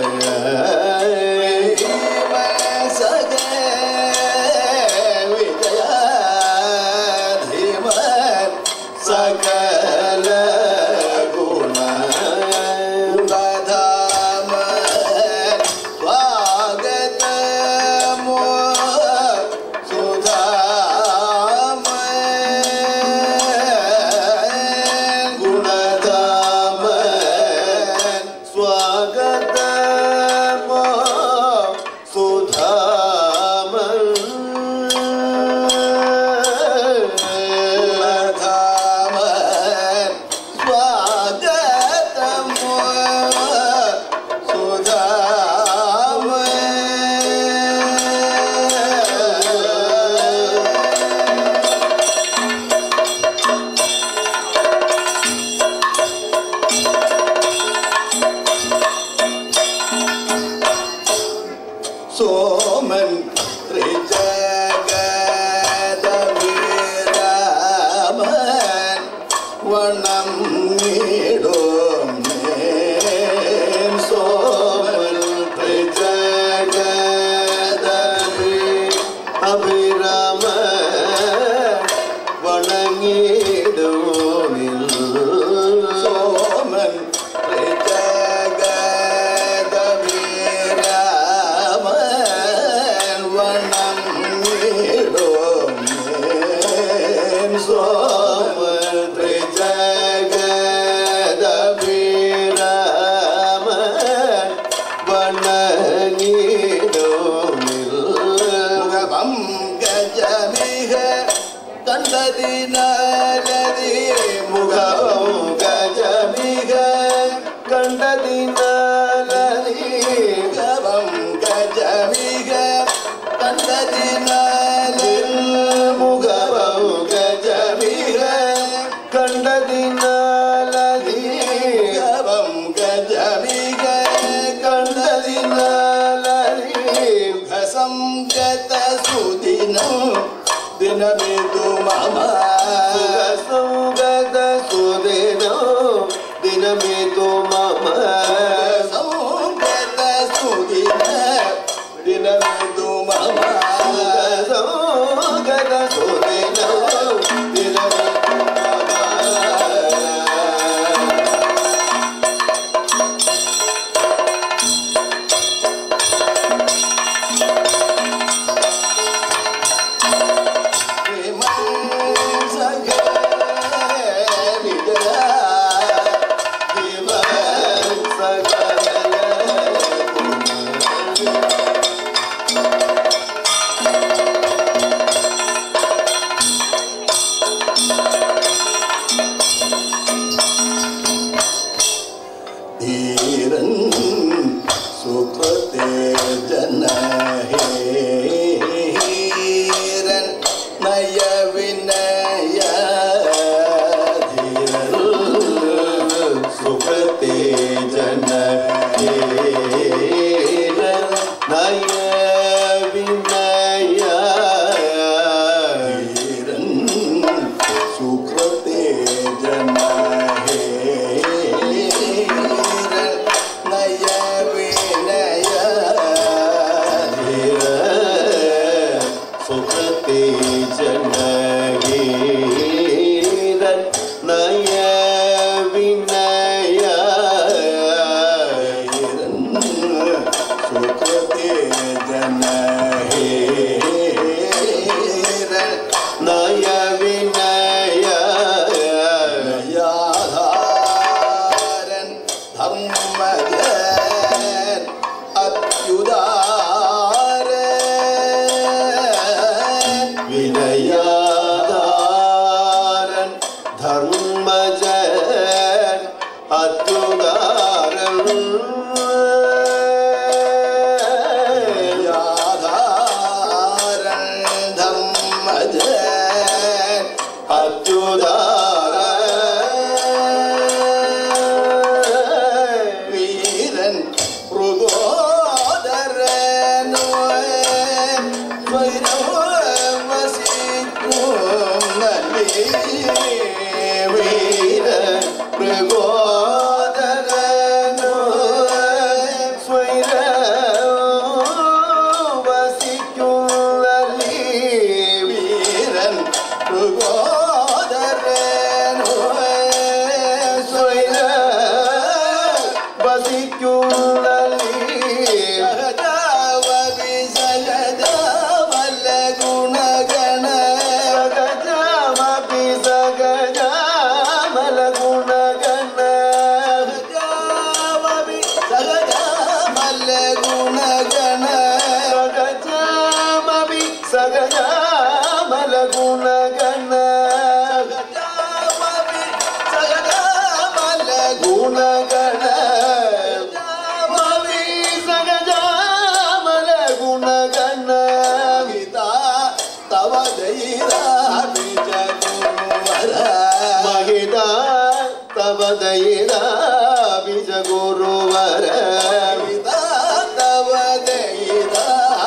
Speaker 2: സഖേ വിജയ ധീമൻ സകല ഗുണ ധാമ സ്വാഗതമോ സുധാമ ഗുണധാമ സ്വാഗത സോമൻ ത്രിജഗതവിരാമൻ വണം നീടും നേൻ സോമൻ ത്രിജഗതവി അഭിരാമ വണങ്ങിടുമിൽ സോമൻ ത്രിജഗതവിരാമൻ വണങ്ങിടും സോമൻ ത്രിജഗതവിരാമൻ വണങ്ങിടുമിൽ ഗജമിഹ കണ്ടതിനാലതി മുഖം ഗജമിക കണ്ടതിനാലതി മുഖം ഗജമിക കണ്ടതിനാലി മുഖം ഗജമിക കണ്ടതിനാലതി മുഖം ഗജമിക കണ്ടതിനാലതി സംഗത സുദിനം ദിനമിതു മമ സൗഗത സുദിനോ ദിനമിതു മമ സൗഗത സുദിന ദിനമിതു മമ സൗഗത സുദിനോ ദിനമിതു മമ ധീരൻ സുഖത്തെ ജനഹീരൻ നയവിനയ ധീരൻ സുഖത്തെ ജനഹീരൻ നയവിനയ ധീരൻ സുഖത്തെ ജനഹീരൻ നയവിനയ ധീര സുഖത്തെ ജനഹീരൻ നയവിനയ സുഖത്തെ ജനഹീരൻ നയവിനയ നയാധാരൻ ധർമ്മജൻ അത്യുദാരൻ വിനയാധാരൻ ധർമ്മജൻ അത്യുദാരൻ യാധാരൻ ധർമ്മജൻ അത്യുദാരൻ വീരൻ മൃഗോദരനോ വസിക്കും നല്ലി വീരൻ മൃഗോദരനോ വസിക്കും നല്ലി വീരൻ മൃഗോദരനോ സഗജാമല ഗുണഗണ സഗജാമല ഗുണഗണ ഭവി സഗജാമല ഗുണഗണ തവ മഹിത തവ ദയിര ബിജ ഗുരുവര തവ ദയിര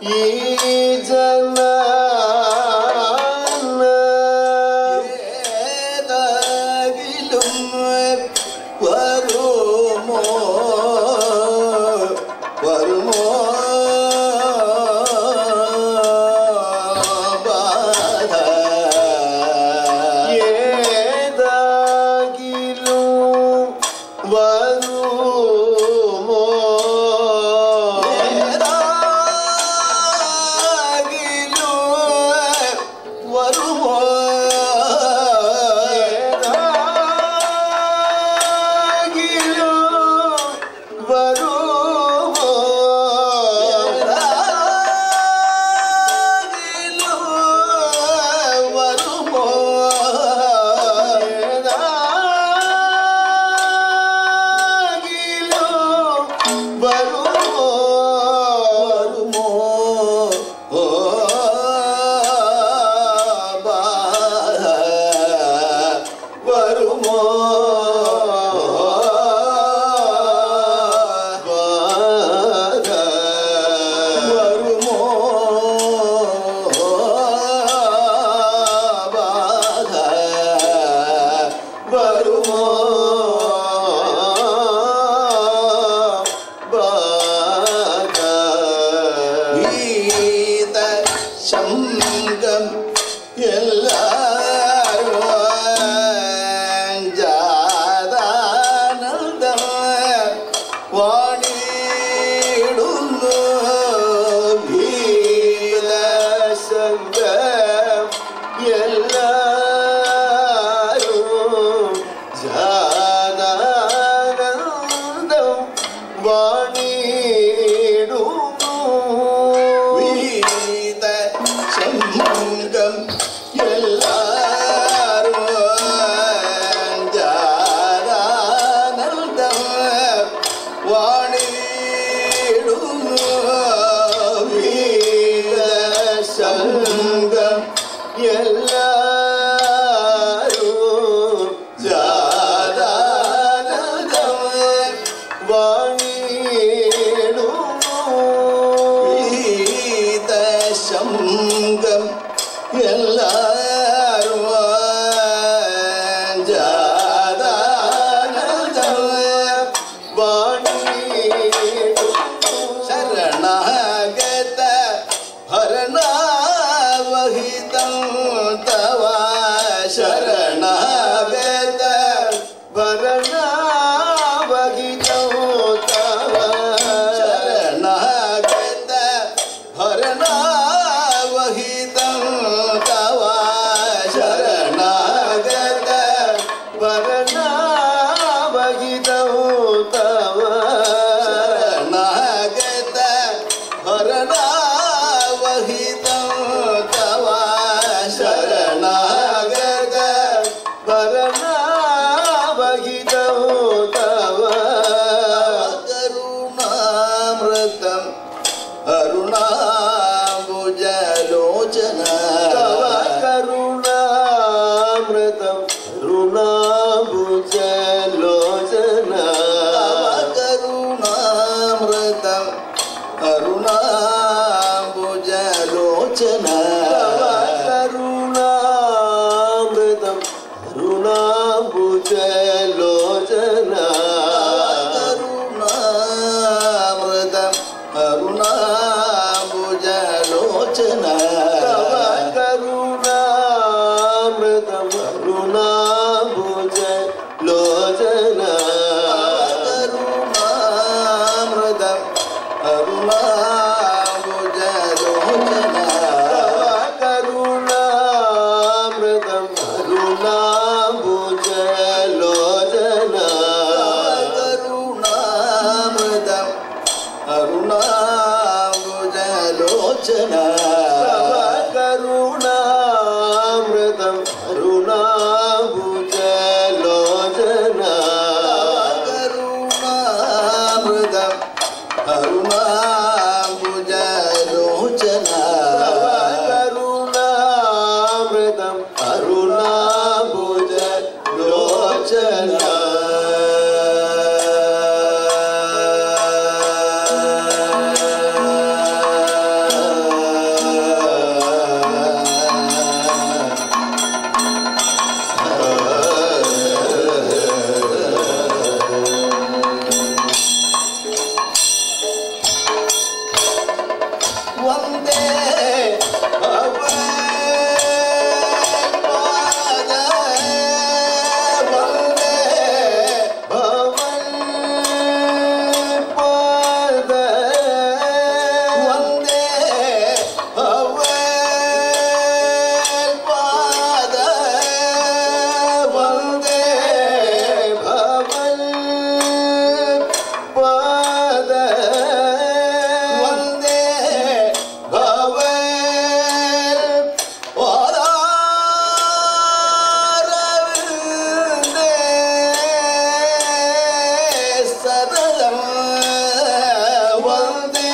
Speaker 2: ഈ ജന
Speaker 3: ഏതാകിലും വരുമോ വരുമോ ബാധ
Speaker 2: ഏതാകിലും വരുമോ
Speaker 3: വരുമോ
Speaker 2: ഏതാകിലും വരുമോ
Speaker 3: വരുമോ
Speaker 2: ഏതാകിലും വരുമോ
Speaker 3: വരുമോ ഓ ബാധ വരുമോ
Speaker 2: ബാധ
Speaker 3: വരുമോ ബാധ വരുമോ ഗീത ശംഖം എല്ലാരും ജാതാനന്ദം വാണിടുന്നു ഗീത ശംഖം
Speaker 2: എല്ലാരും ജാതാനന്ദം വാണിടുന്നു
Speaker 3: വീത ശംഖം എല്ലാരും ജാതാനന്ദം വാണിടുന്നു വീത ശംഖം
Speaker 2: എല്ലാരും
Speaker 3: ജാതാനന്ദം
Speaker 2: വാണിടുന്നു
Speaker 3: വീത ശംഖം എല്ലാരും ജാതാനന്ദം ശരണാഗത ഭരണാവഹിതം തവ ശരണാഗത
Speaker 2: ഭരണാവഹിതോ തവ
Speaker 3: ശരണാഗത ഭരണാവഹിതം തവ ശരണാഗത
Speaker 2: ഭരണാവഹിതോ തവ
Speaker 3: ശരണാഗത ഭരണാവഹിതം തവ ശരണാഗത
Speaker 2: ഭരണാവഹിതോ തവ
Speaker 3: കരുണാമൃതം അരുണാംബുജലോചന
Speaker 2: തവ കരുണാമൃതം രുണാഭുജലോചന
Speaker 3: കരുണാമൃതം അരുണാംബുജലോചന
Speaker 2: തവ കരുണാമൃതം രുണാഭുജലോചന
Speaker 3: കരുണാമൃതം അരുണാംബുജലോചന
Speaker 2: തവ കരുണാമൃതം രുണാഭുജലോചന
Speaker 3: കരുണാമൃതം അരുണാംബുജലോചന
Speaker 2: കരുണാമൃതം കരുണാഭുജലോചന
Speaker 3: കരുണാമൃതം അരുണാംബുജലോചന
Speaker 2: കരുണാമൃതം കരുണാഭുജലോചന
Speaker 3: കരുണാമൃതം അരുണാംബുജലോചന
Speaker 2: കരുണാമൃതം കരുണാഭുജലോചന
Speaker 3: വന്ദേ ഭഗവത്പാദ വന്ദേ ഭഗവത്പാദ വന്ദേ ഭഗവത്പാദ വന്ദേ ഭഗവത്പാദ വന്ദേ ഭഗവത്പാദാരവിന്ദേ സതതം വന്ദേ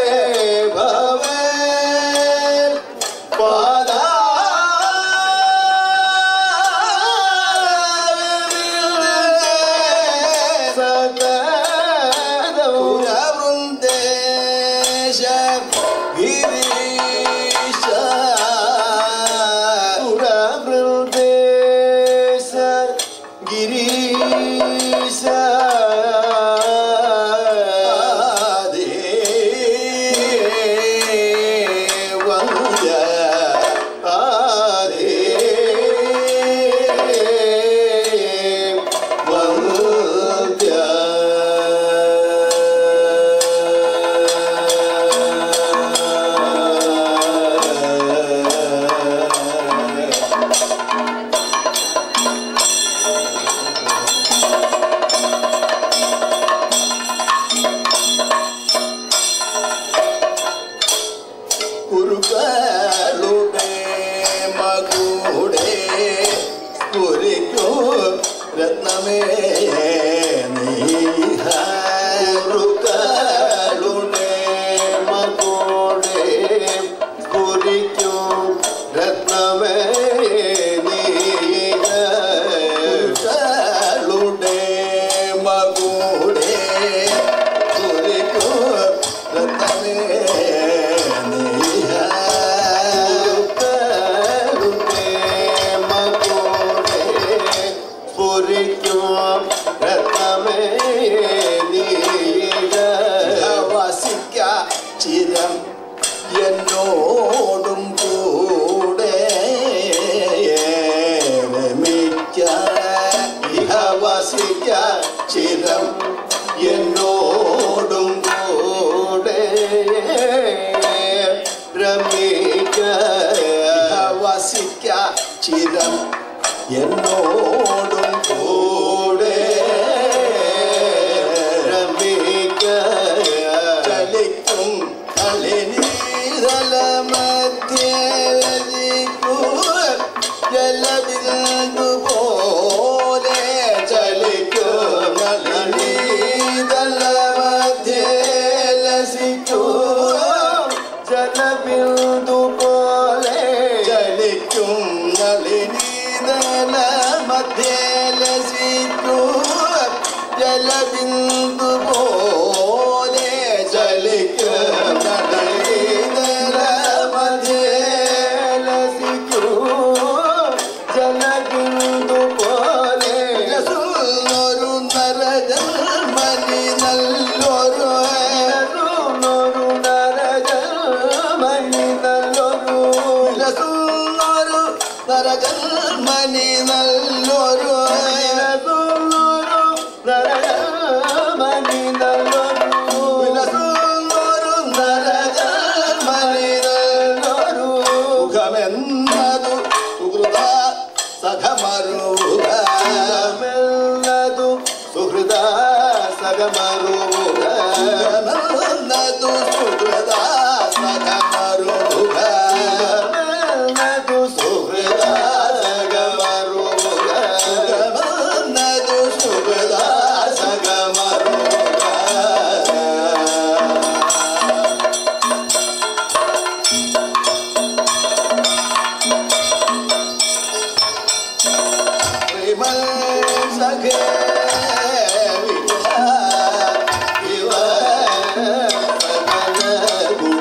Speaker 3: ഭഗവത്പാദാ വൃന്ദേശ ഗിരീശ വൃന്ദേശ ഗിരീശ വന്ദ ആദേ വന്ദ കുറുകളുടെ മകൂടെ കുറിക്കൂ രത്നമേ നീഹ കുറുകളുടെ മകൂടെ കുറിക്കൂ രത്നമേ നീഹ കുറുകളുടെ മകൂടെ കുറിക്കൂ രത്നമേ ചിരം എന്നോടും കൂടെ രമിക്ക ഇഹവസിക്ക ചിരം എന്നോടും കൂടെ രമിക്ക വസിക്ക ചിരം എന്നോടും കൂടെ രമിക്ക ചലിക്കും കളിനീതല മധ്യൂ ജലബിന്ദു പോലെ ചലിക്കും കളിനീതല മധ്യേ ലസിക്കൂ ജലബിന്ദു പോലെ ചലിക്കും നളിനീതല മധ്യേ ലസിക്കൂ ജലബിന്ദു പോലെ ചലിക്കും നളിനീതല മധ്യേ ലസിക്കൂ ജലബിന്ദു പോലെ ലസുന്നൊരു നരജന്മനി നല്ലൊരു ലസുന്നൊരു നരജന്മനി നല്ലൊരു ലസുന്നൊരു നരജന്മനി നല്ലൊരു ലസുന്നൊരു നരജന്മനി നല്ലൊരു ലസുന്നൊരു നരജന്മനി നല്ലൊരു സുഖമെന്നതു സുഹൃത സഖമരുമെന്നതു സുഹൃത സഖമരുമെന്നതു സുഹൃത സഖമരുമെന്നതു സുഹൃത സഖമരുമെന്നതു സുഹൃത സഖമരുമ വിമൽ സഖേ വിജയ ഇവ സകല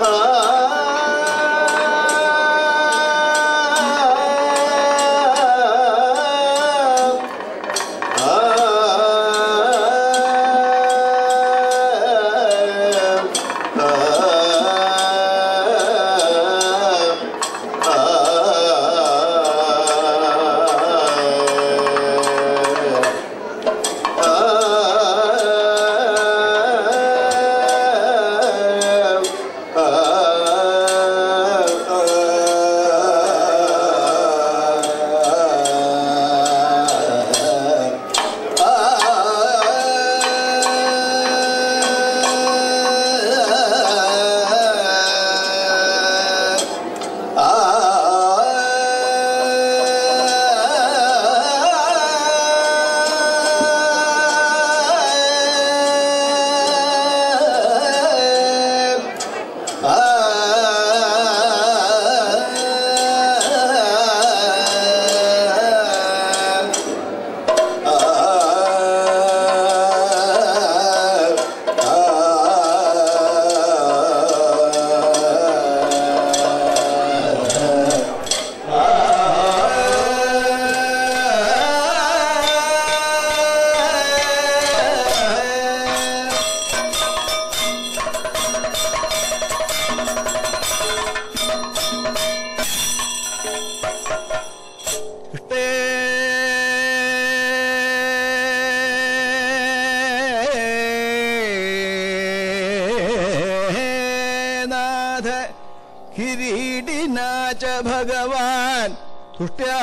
Speaker 4: നാഥ കിരീടിനാച ഭഗവാൻ തുഷ്ട്യാ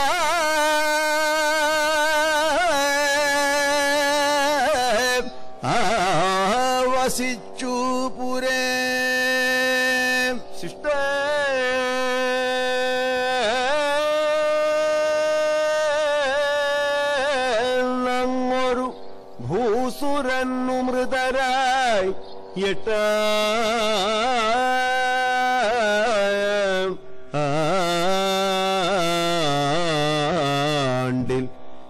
Speaker 4: വസിച്ചു പുരേ ശിഷ്ട ഒരു ഭൂസുരന്നു മൃതരായി എട്ട ആണ്ടിൽ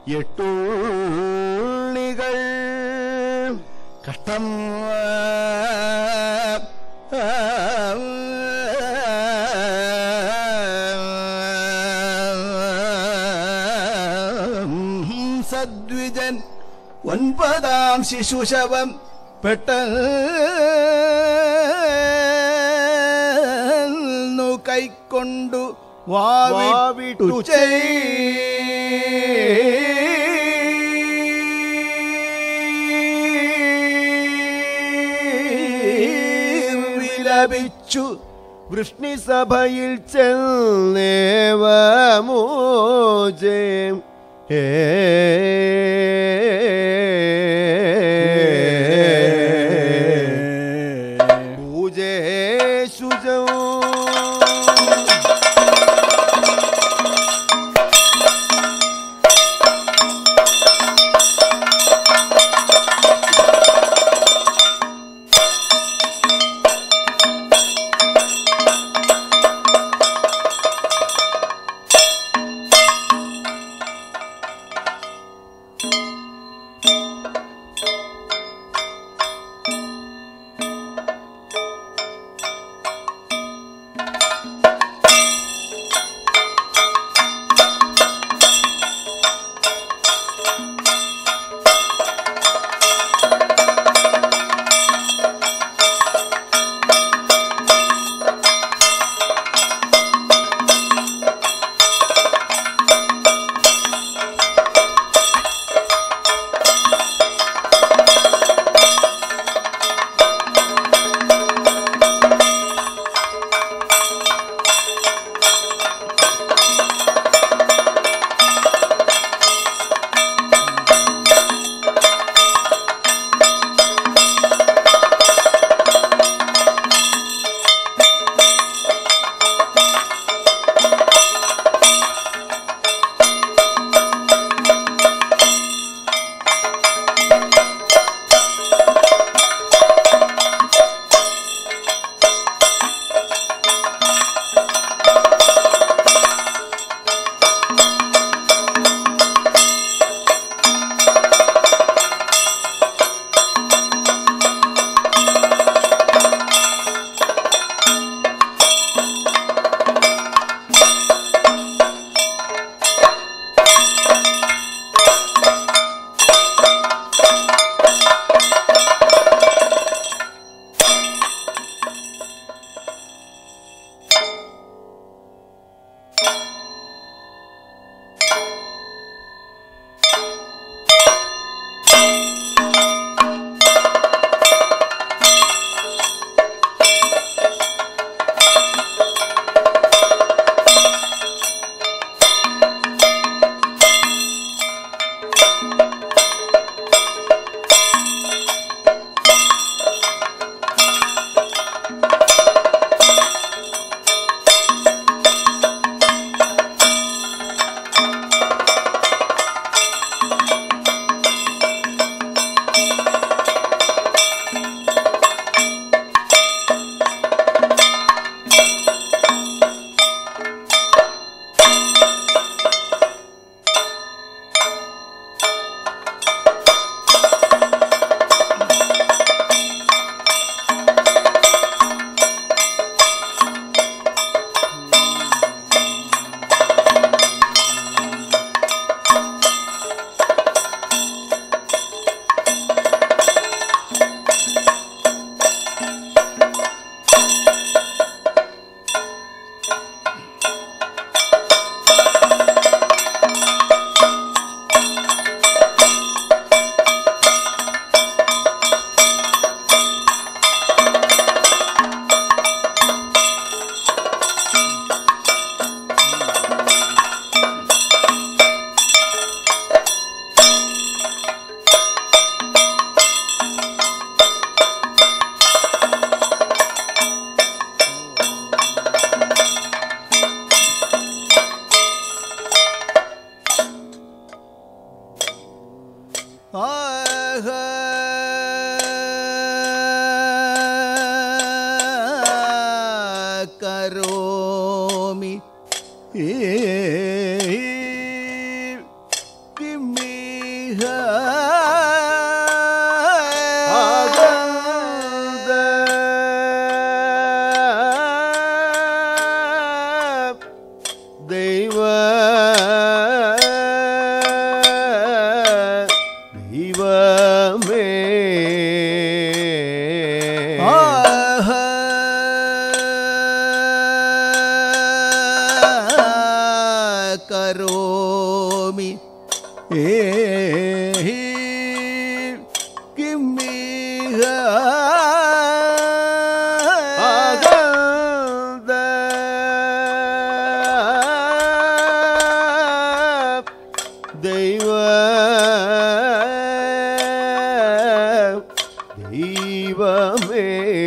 Speaker 4: എട്ടുള്ളികൾ കഷ്ടം സദ്വിജൻ ഒൻപതാം ശിശുശവം പെട്ടെന്നു കൈക്കൊണ്ടു വാവിട്ടു വിലപിച്ചു വൃഷ്ണിസഭയിൽ ചെന്നേവമോജേ പൂജേ ശുചോ കരോമി കിമിഹ ദൈവ ദൈവമേ കരോമി ഏഹി കിമ്മിഹ ദൈവ ദൈവമേ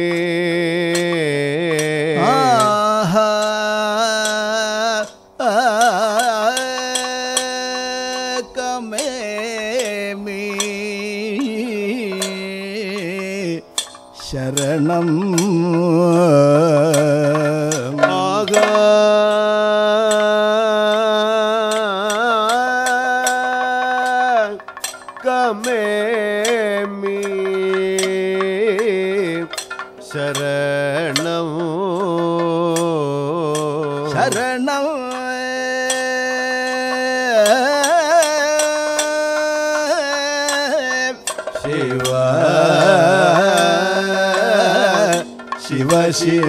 Speaker 4: ശരണം ആകാ കമേമി ശരണം ശരണം ശിവ ശിവ ശിവ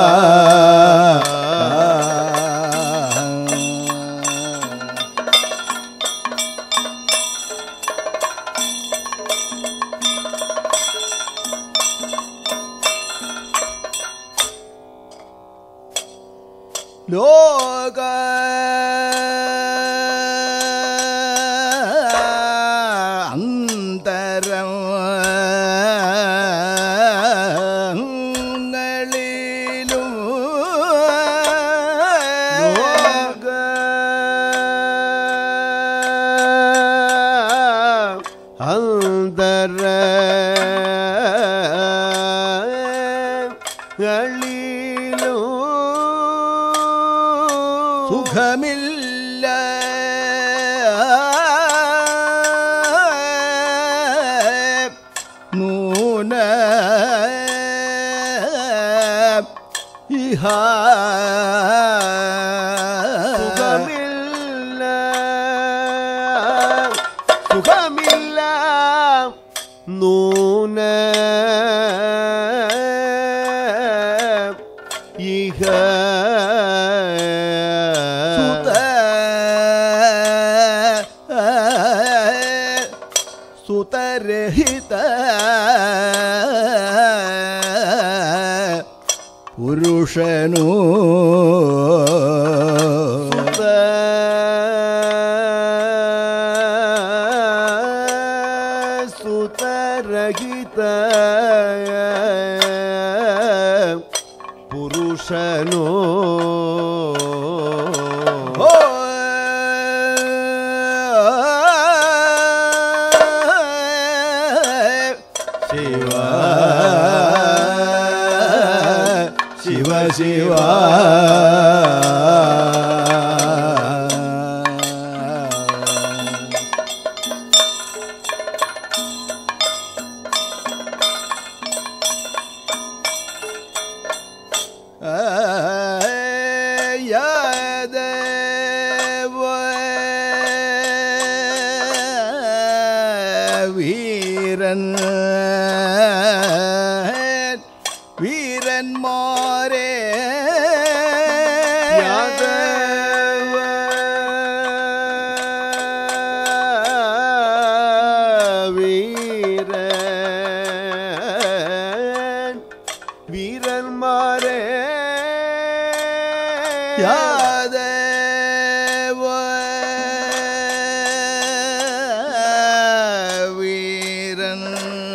Speaker 4: ലോക അന്തരം ങ്ങളിലും ലോക അന്തര കളിലും സുഖമില്ല നൂന ഇഹ സുഖമില്ല സുഖമില്ല നൂന ഇഹ സുത സുതരഹിത പുരുഷനോ സുതരഹിത പുരുഷനോ ശിവ ശിവ ശിവ വീരൻ വീരന്മാരെ വീരൻ വീരന്മാരെ യാദേവ വീരൻ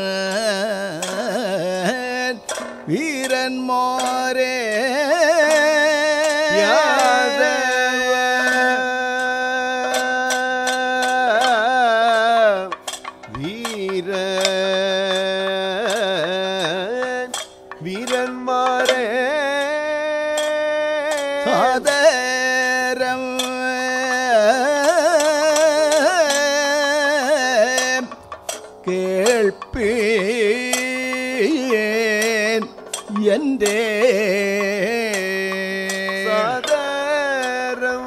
Speaker 4: വീരന്മാരെ യാദേവ വീരൻ വീരന്മാരെ സാദരം കേൾപ്പീൻ എൻ്റെ
Speaker 2: സദരം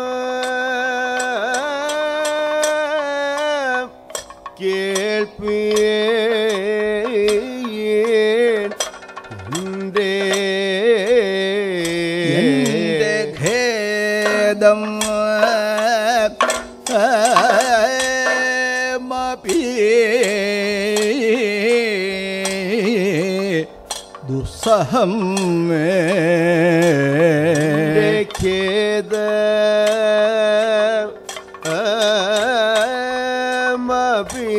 Speaker 2: കേൾപ്പീൻ എൻ്റെ
Speaker 4: എൻ്റെ ഖേദം മപി ദുസ്സഹം
Speaker 2: എൻ്റെ ഖേദ മപി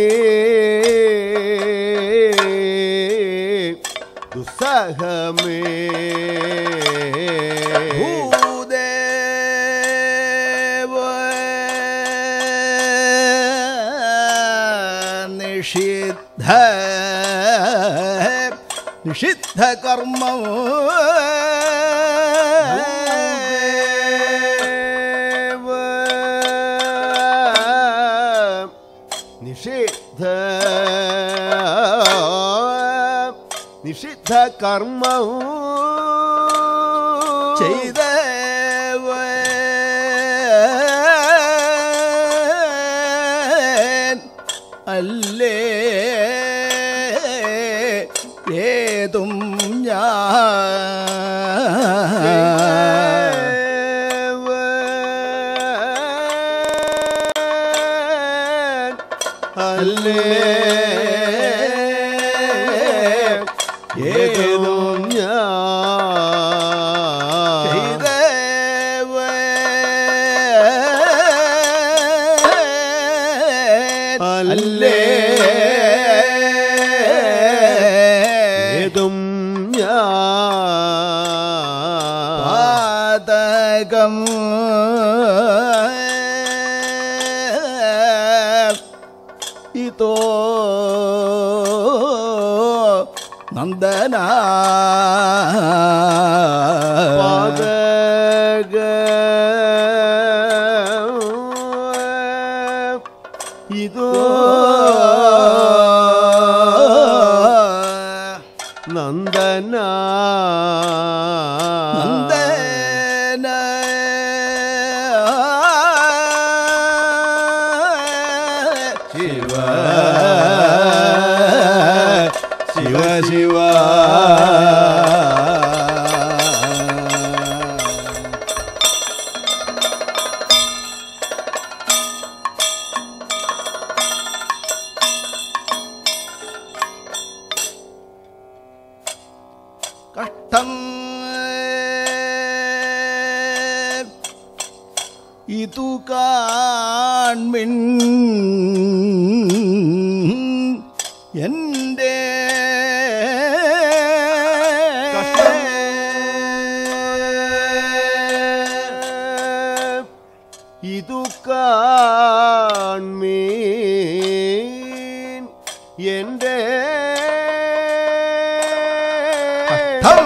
Speaker 2: ദുസ്സഹമേ
Speaker 4: ഭൂദേവ നിഷിദ്ധ നിഷിദ്ധ കർമ്മം
Speaker 2: നിഷിദ്ധ നിഷിദ്ധ കർമ്മവും
Speaker 4: ചെയ്ത അല്ലേ ഏതും ഞാൻ
Speaker 2: അല്ലേ ഏതും ഞാൻ
Speaker 4: അല്ലേ
Speaker 2: ഏതും ഞാൻ
Speaker 4: പാതകം ഇതോ നന്ദന
Speaker 2: പാതക ഇതോ നന്ദന
Speaker 4: നന്ദന
Speaker 2: ശിവ ശിവ ശിവ
Speaker 4: കഷ്ടം ഇതു കാൺമിൻ എൻ്റെ
Speaker 2: കഷ്ടം ഇതു കാൺമീൻ എൻ്റെ
Speaker 4: കഷ്ടം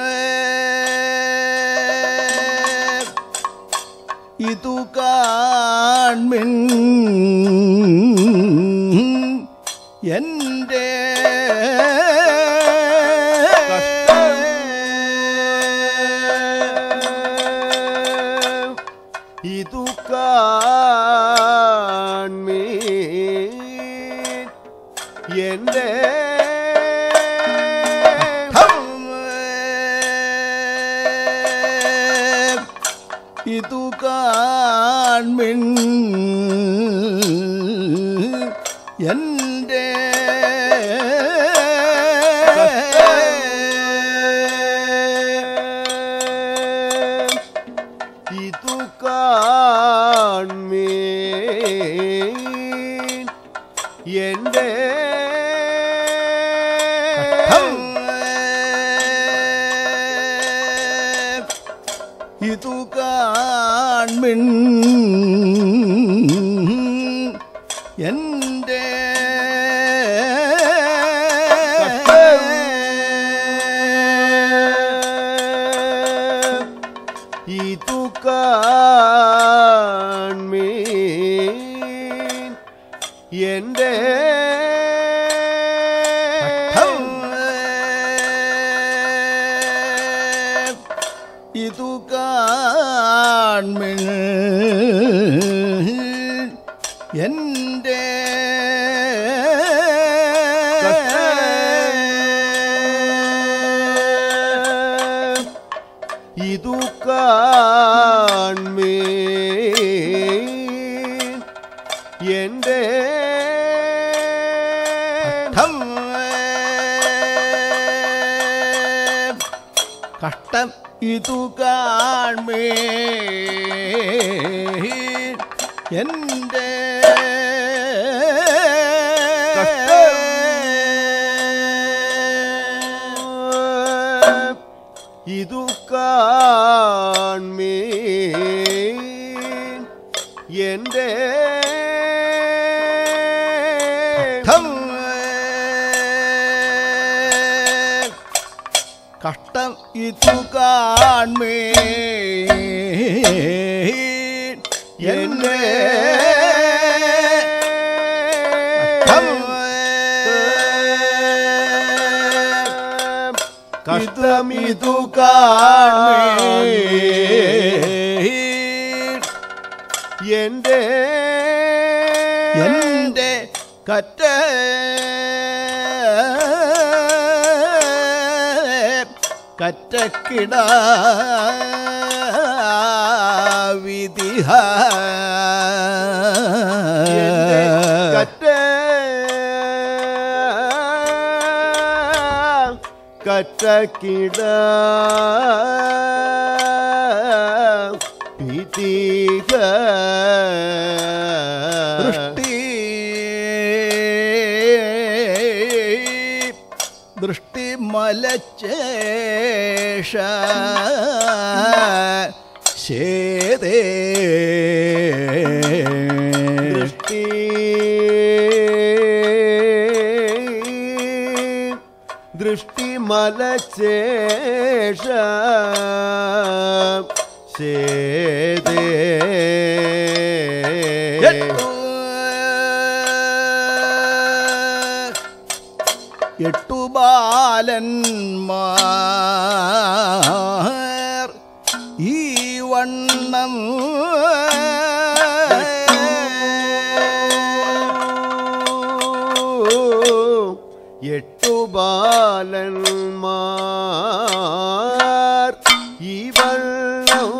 Speaker 4: ഇതു കാൺമിൻ എൻ്റെ
Speaker 2: ഇതു കാൺമീൻ എൻ്റെ
Speaker 4: ഇതു കാൺമിൻ എൻ്റെ
Speaker 2: ഇതു കാൺമീൻ എൻ്റെ
Speaker 4: ഇതു കാൺമിൻ എൻ്റെ
Speaker 2: ഇതു കാൺമീൻ എൻ്റെ
Speaker 4: ഇതു കാൺമിൻ എൻ്റെ
Speaker 2: ഇതു കാൺമീൻ എൻ്റെ
Speaker 4: കഷ്ടം ഇതു കാൺമേ എൻ്റെ
Speaker 2: ഇതു കാൺമീൻ എൻ്റെ
Speaker 4: കഷ്ടം ഇതു കാൺമേ എൻ്റെ
Speaker 2: കഷ്ടമിതു കാൺമീൻ എൻ്റെ
Speaker 4: എൻ്റെ കറ്റ കറ്റക്കിട വിധിഹ
Speaker 2: എൻ്റെ കറ്റ കറ്റക്കിട പിതീക
Speaker 4: ദൃഷ്ടി ദൃഷ്ടി മലച്ചേഷ ശേതേ
Speaker 2: ദൃഷ്ടി ദൃഷ്ടി മലശേഷ ശേദേ
Speaker 4: എട്ടു എട്ടു ബാലന്മാർ ഈ വണ്ണം
Speaker 2: എട്ടു ബാലന്മാർ ഈ വള്ളം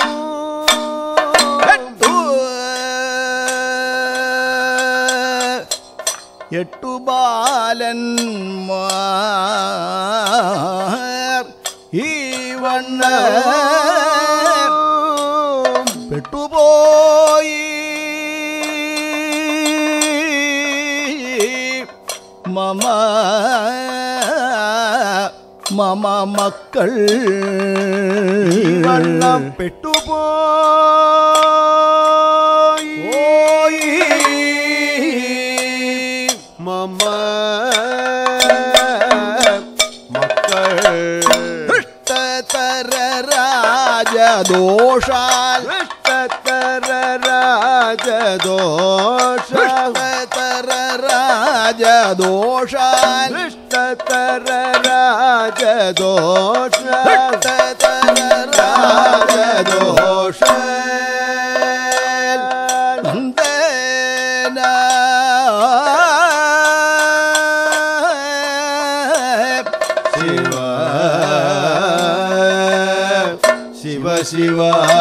Speaker 4: എട്ടു എട്ടു ബാലന്മാർ ഈ വണ്ണ പെട്ടുപോയി മമ മമ മക്കൾ
Speaker 2: വള്ളം പെട്ടുപോയി മമ മക്കൾ
Speaker 4: ദൃഷ്ടതര രാജദോഷാൽ
Speaker 2: ദൃഷ്ടതര രാജദോഷ
Speaker 4: ദൃഷ്ടതര രാജദോഷാൽ
Speaker 2: ദൃഷ്ടതര രാജദോഷ
Speaker 4: ദൃഷ്ടതര രാജദോഷ നന്ദന
Speaker 2: ശിവ ശിവ ശിവ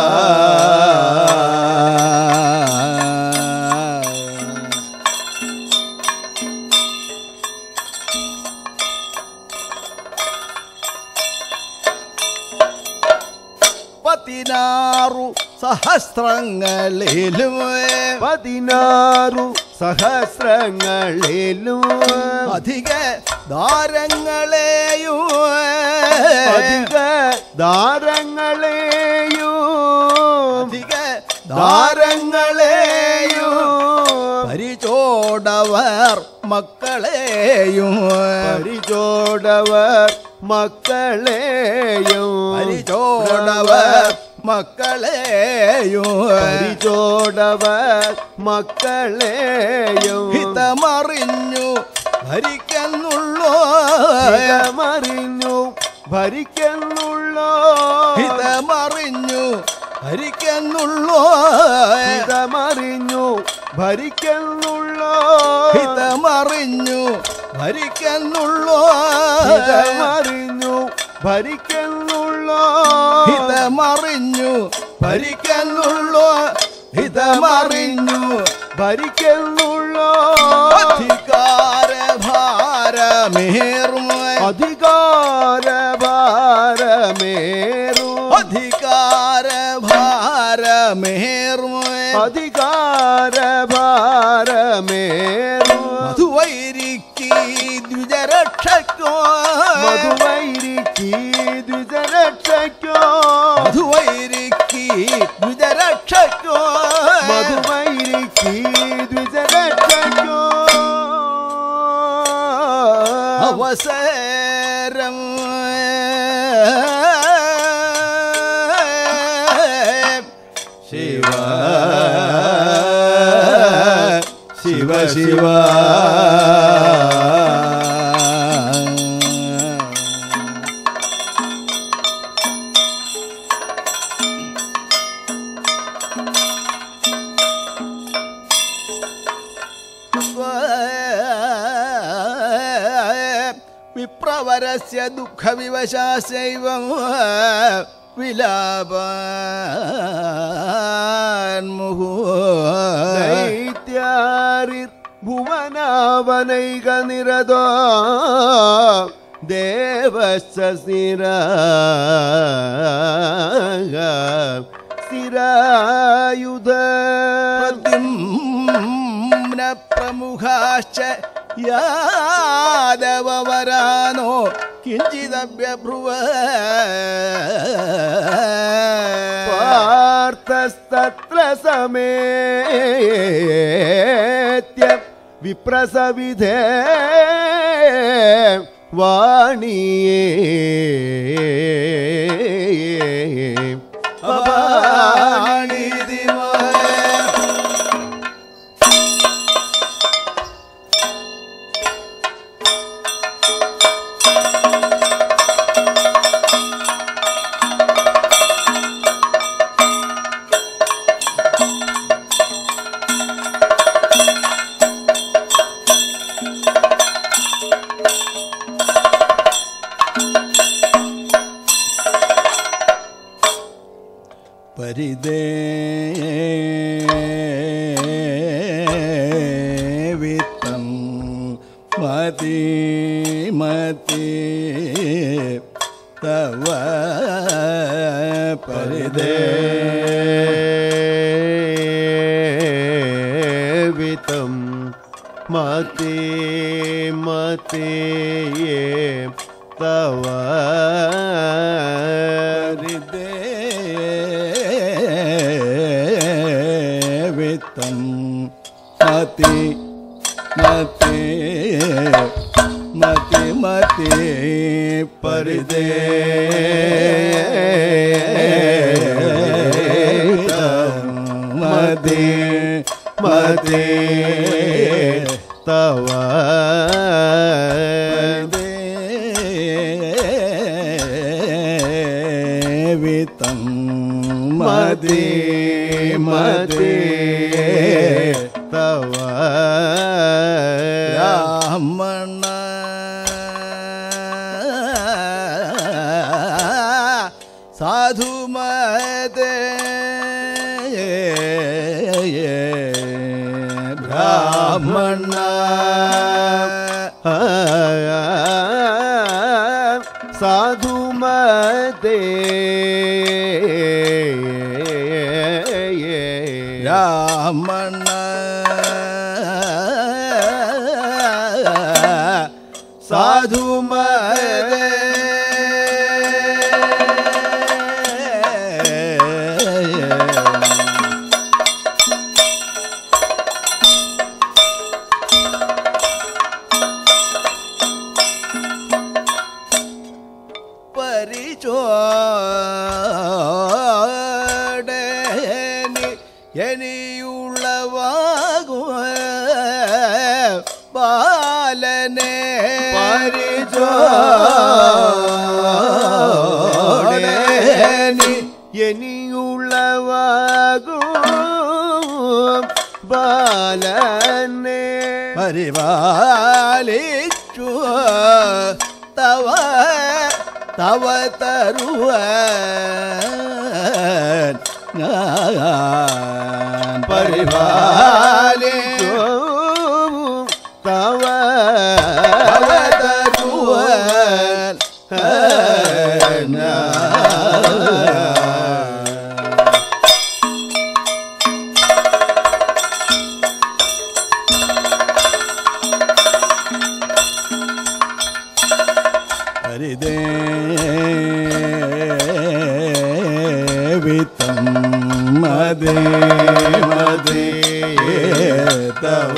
Speaker 4: പതിനാറു സഹസ്രങ്ങളിലും
Speaker 2: പതിനാറു സഹസ്രങ്ങളിലും
Speaker 4: അധിക ദാരങ്ങളെയും
Speaker 2: അധിക ദാരങ്ങളെയും
Speaker 4: അധിക
Speaker 2: ദാരങ്ങളെയും
Speaker 4: പരിചോടവർ മക്കളെയും
Speaker 2: പരിചോടവർ മക്കളെയും
Speaker 4: പരിചോടവർ മക്കളെയും
Speaker 2: പരിചോടവർ മക്കളെയും
Speaker 4: ഹിതമറിഞ്ഞു ഭരിക്കുന്നുള്ളൂ
Speaker 2: ഹിതമറിഞ്ഞു ഭരിക്കുന്നുള്ളോ
Speaker 4: ഹിതമറിഞ്ഞു ഭരിക്കുന്നുള്ളൂ
Speaker 2: ഹിതമറിഞ്ഞു ഭരിക്കുന്നുള്ളോ
Speaker 4: ഹിതമറിഞ്ഞു ഭരിക്കുന്നുള്ളൂ
Speaker 2: ഹിതമറിഞ്ഞു ഭരിക്കുന്നുള്ളോ
Speaker 4: ഹിതമറിഞ്ഞു ഭരിക്കുന്നുള്ളൂ ഹിതമറിഞ്ഞു
Speaker 2: ഭരിക്കുന്നുള്ളോ
Speaker 4: അധികാര ഭാരമേറും
Speaker 2: അധികാര ഭാരമേറു
Speaker 4: അധികാര ഭാരമേറും
Speaker 2: അധികാര ഭാരമേറു
Speaker 4: മധുവൈരിക്ക് ദ്വിജരക്ഷയ്ക്കോ
Speaker 2: മധുവൈരിക്ക് ദ്വിജരക്ഷയ്ക്കോ
Speaker 4: മധുവൈരിക്ക് ദ്വിജരക്ഷയ്ക്കോ
Speaker 2: മധുവൈരിക്ക് ദ്വിജരക്ഷയ്ക്കോ
Speaker 4: അവസരം
Speaker 2: ശിവ ശിവ ശിവ
Speaker 4: വിപ്രവരസ്യ ദുഃഖവിവശാശൈവം വിലാപമുഹു
Speaker 2: ദൈത്യാരിർ ഭുവനാവനൈക നിരതോ ദേവശ്ച സ്ഥിര സ്ഥിരായുധ
Speaker 4: പ്രമുഖാശ്ച യാദവരാനോ കിഞ്ചിതഭ്യഭ്രുവ
Speaker 2: പാർത്ഥസ്തത്ര സമേത്യ വിപ്രസവിധേ വാണിയേ
Speaker 4: പരിദേ വിത്തം മതി മതി തവ പരിദേ
Speaker 2: വിതം മതി മതി തവ
Speaker 4: പരിദേ വിത്തം മതി മതി മതി മതി പരിദേ മതി മതി
Speaker 2: തവ
Speaker 4: വിത്തം മതി മതി
Speaker 2: തവ
Speaker 4: രാമണ സാധുമതേ ബ്രാഹ്മണ
Speaker 2: സാധുമതേ
Speaker 4: രാമണ സാധുമതേ പരിചോ പരിചോടേനി
Speaker 2: ഇനിയുള്ളവാകും ബാലനെ
Speaker 4: പരിപാലിച്ചു തവ തവ തരുവ ഞാൻ പരിപാലിച്ചു
Speaker 2: തവ
Speaker 4: തവ തരുവ ഞാൻ ഹരിദേവിത്തം മദേ മദേ തവ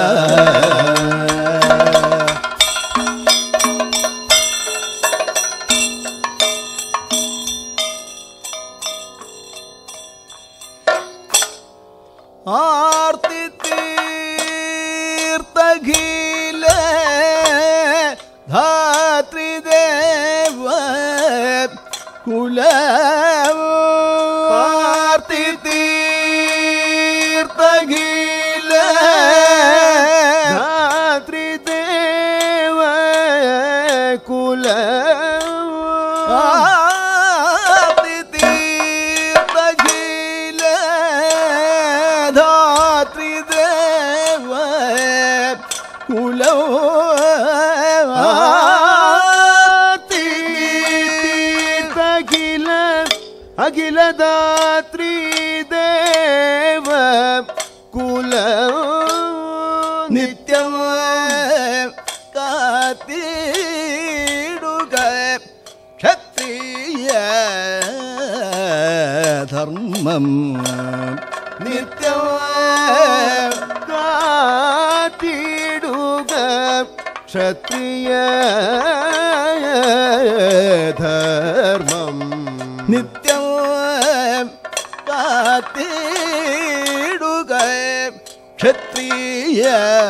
Speaker 4: ആർത്തി തീർത്തഖില ധാത്രിദേവ കുല ആർത്തി തീർത്തഖില
Speaker 2: ധാത്രിദേവ കുല
Speaker 4: ആർത്തി തീർത്തഖില ധാത്രിദേവ കുലോ
Speaker 2: അഖില അഖില ധാത്രി ദേവ കുല
Speaker 4: നിത്യം കാത്തിടുക ക്ഷത്രിയ ധർമ്മം നിത്യം
Speaker 2: കാത്തിടുക ക്ഷത്രിയ ധർമ്മം
Speaker 4: നിത്യം കാത്തിടുക ക്ഷത്രിയ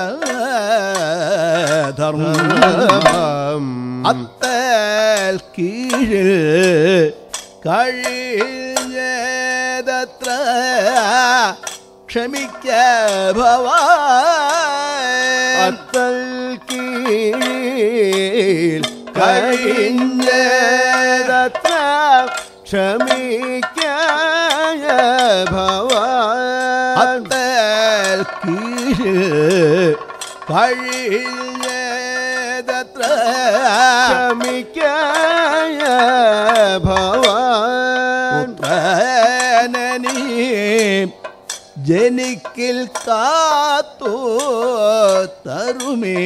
Speaker 4: ധർമ്മം അത്തൽ കീഴിൽ കഴിഞ്ഞതത്ര ക്ഷമിക്ക ഭവാൻ
Speaker 2: അത്തൽ കീഴിൽ
Speaker 4: കഴിഞ്ഞതത്ര
Speaker 2: ക്ഷമിക്ക ഭവാൻ
Speaker 4: അത്തൽ കീഴിൽ കഴിഞ്ഞതത്ര
Speaker 2: ക്ഷമിക്ക ഭവാൻ
Speaker 4: പുത്രനീ ജനിക്കിൽ കാത്തു തരുമേ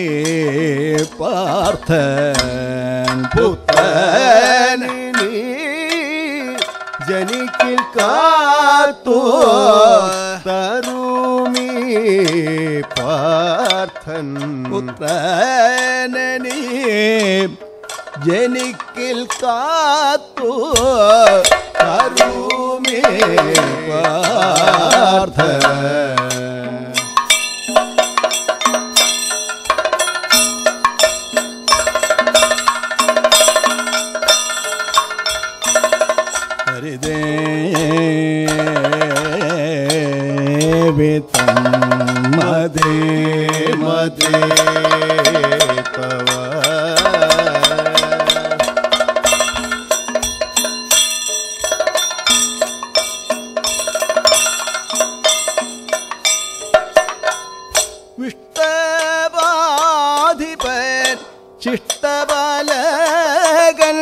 Speaker 4: പാർത്ഥൻ പുത്രൻ
Speaker 2: നീ ജനിക്കിൽ കാത്തു തരുമീ പാർത്ഥൻ
Speaker 4: പുത്രനീ ജനിക്കിൽ കാത്തു തരുമേ പാർത്ഥൻ ഹരിദേവിത്തം മദേ മദേ
Speaker 2: തവ
Speaker 4: വിഷ്ടപാധിപൻ ശിഷ്ടബാലകൻ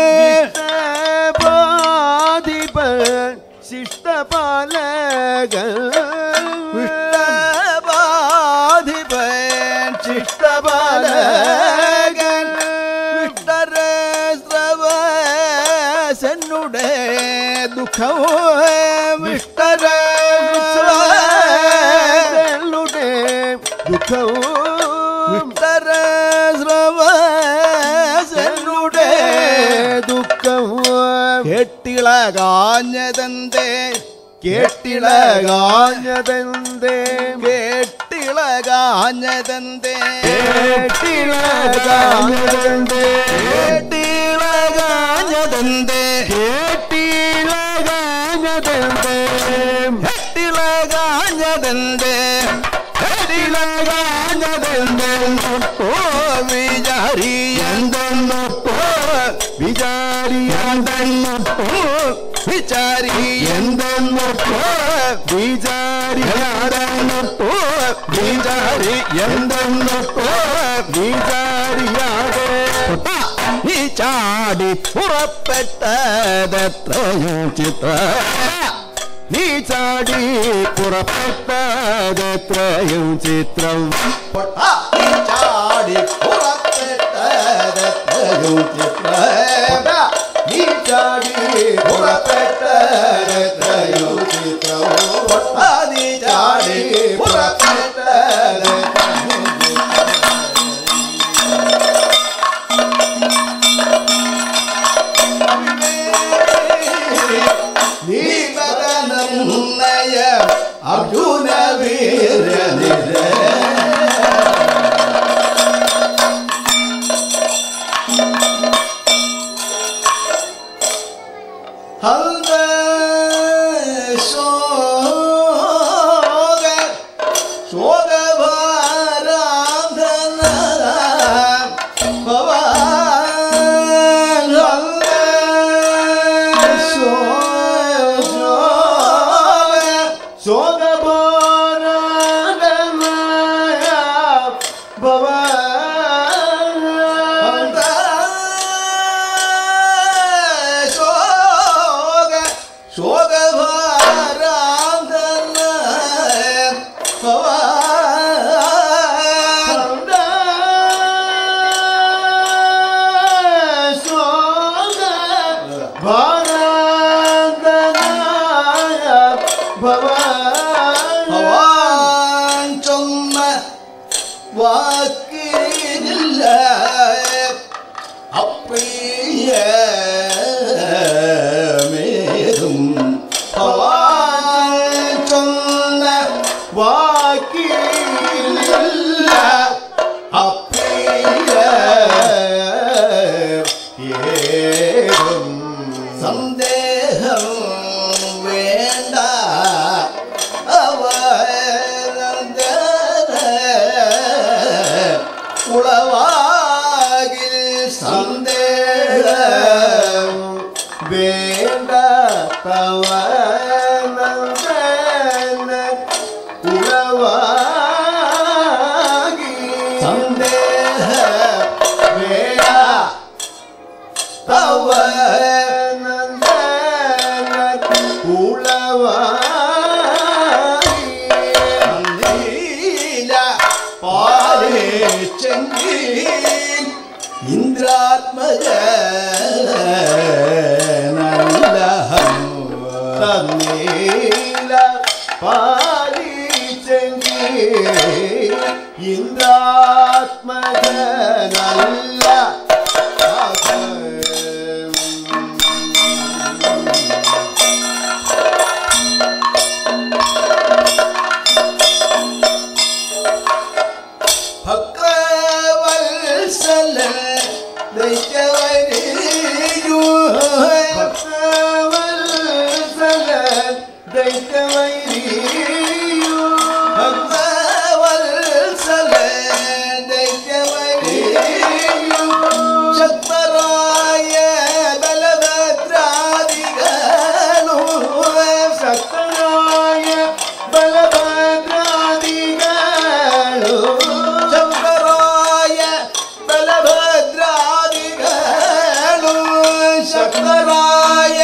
Speaker 2: പാധിപൻ ശിഷ്ടപാലകൻ
Speaker 4: വിഷ്ടപാധിപൻ ശിഷ്ടബാലകൻ വിഷ്ടരസ്രവസനുടെ ദുഃഖവും വിഷ്ടരസ്രവ
Speaker 2: ദുഃഖവും
Speaker 4: വിഷ്ടരസ്രവസനുടെ
Speaker 2: ദുഃഖവും
Speaker 4: കെട്ടിളകാഞ്ഞതന്തേ
Speaker 2: കേട്ടിളകാഞ്ഞതെന്തേ
Speaker 4: കേട്ടിളകാഞ്ഞതന്തേ കേട്ടിളകാഞ്ഞതെന്തേ
Speaker 2: കേട്ടിളകാഞ്ഞതെന്തേ
Speaker 4: കേട്ടിളകാഞ്ഞതെന്തേ
Speaker 2: കേട്ടിളകാഞ്ഞതെന്തേ
Speaker 4: കേട്ടിളകാഞ്ഞതെന്തേ കേട്ടിളകാഞ്ഞതെന്തേ ഓ വിചാരി എന്തെന്നപ്പോ വിചാരി എന്തെന്നപ്പോ വിചാരി എന്തെന്നപ്പോ വിചാരി എന്തെന്നപ്പോ വിചാരി എന്തെന്നപ്പോ വിചാരിയാതെ നീ ചാടി പുറപ്പെട്ടതെത്രയോ ചിത്ര നീ ചാടി പുറപ്പെട്ടതെത്രയും ചിത്രം നീ ചാടി പുറപ്പെട്ടതെത്രയും ചിത്രം നീ ചാടി പുറപ്പെട്ടതെത്രയും ചിത്രം നീ ചാടി പുറപ്പെട്ടതെത്രയും നീവദനന്നയ അർജുന വീരനിര ഹൽദ ശോക ശോകഭാരാധന ഭവാൻ ഹൽദ ശോക ശോകഭാരാധനയ ഭവാൻ ഹൽദ ശോക ശോകഭാരാധന ഭവാൻ ശോക ഭാരാധനായ ഭവാൻ ഭവാൻ ചൊന്ന വാക്കില്ല അപ്രിയമേതും ഭവാൻ ചൊന്ന വാക്കില്ല അപ്രിയേതും സന്ദേഹം വേണ്ട അവ ഉളവാകിൽ സന്ദേഹം വേണ്ട തവ ഉളവാകി സന്ദേഹ വേണ്ട തവ ഉളവാകി പാലിച്ചെങ്കിൽ ഇന്ദ്രാത്മജ നല്ല തന്നീല പാലിച്ചെങ്കിൽ ഇന്ദ്രാത്മജ നല്ല ഭക്തവത്സല ദൈത്യവരീയു ഭക്തവത്സല ദൈത്യവരീയു ഭക്തവത്സല ദൈത്യവരീയു ശക്തരായ ബലഭദ്രാദികളു ശക്തരായ ബലഭദ്രാദികളു ശക്തരായ ബലഭദ്രാദികളു ശക്തരായ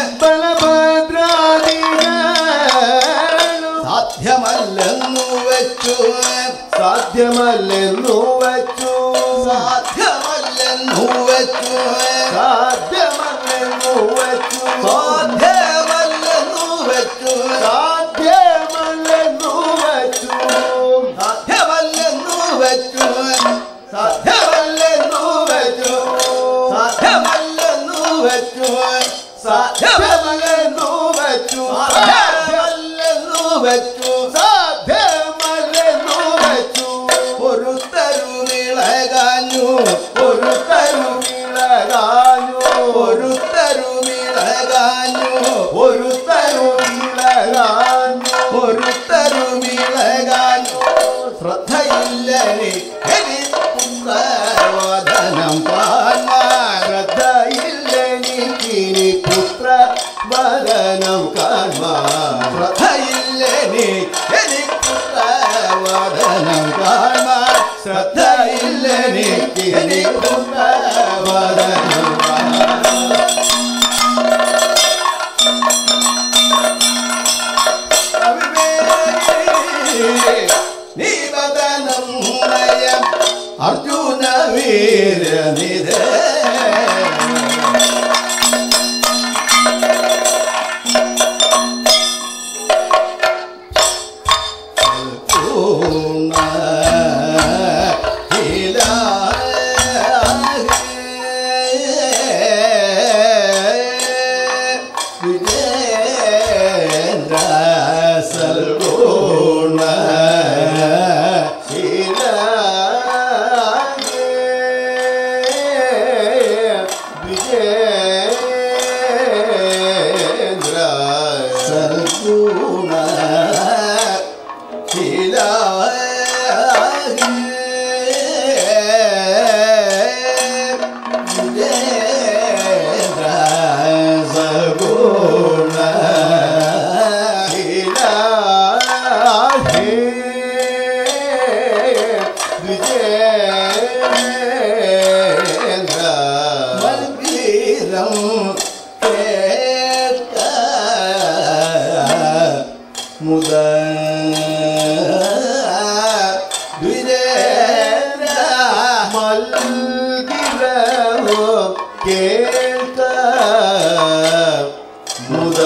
Speaker 4: ബലഭദ്രാദികളു സാധ്യമല്ലെന്നു വെച്ചു സാധ്യമല്ലെന്നു വെച്ചു സാധ്യമല്ലെന്നു വെച്ചു സാധ്യമല്ലെന്നു വെച്ചു സാധ്യമല്ലെന്നു വെച്ചു സാധ്യമല്ലെന്നു വെച്ചു സാധ്യമല്ലെന്നു വെച്ചു സാധ്യമല്ലെന്നു വെച്ചു സാധ്യമല്ലെന്നു വെച്ചു സാധ്യമല്ലെന്നു വെച്ചു സാധ്യമല്ലെന്നു വെച്ചു സാധ്യമല്ലെന്നു മല്ലനിക്ക് അർജുന വീര നിധേ Salduna മുത മൽകിരോ കേൾക്ക മുത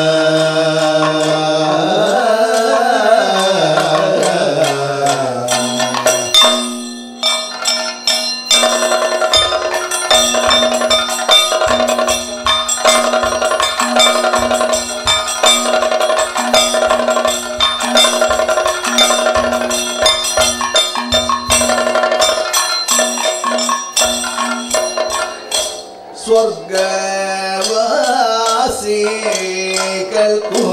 Speaker 4: സ്വർഗവാസികൾക്കു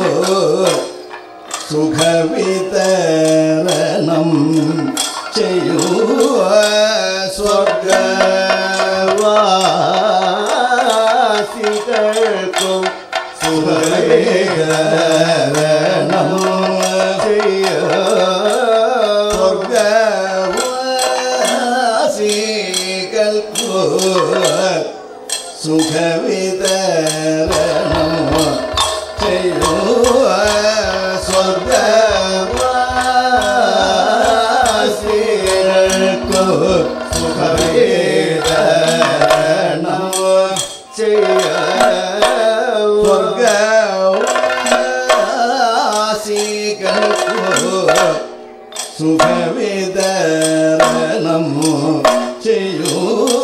Speaker 4: സുഖവിതരണം ചെയ്യുക സ്വർഗവാസികൾക്കും സുഖവിതരണം ചെയ്യുക സ്വർഗവാസികൾക്കു സുഖവിതരണം ചെയ്യുക സ്വർഗവാസികൾക്കു സുഖവിതരണം സ്വർഗവാസികൾക്കു സുഖവിതരണം ചെയ്യുക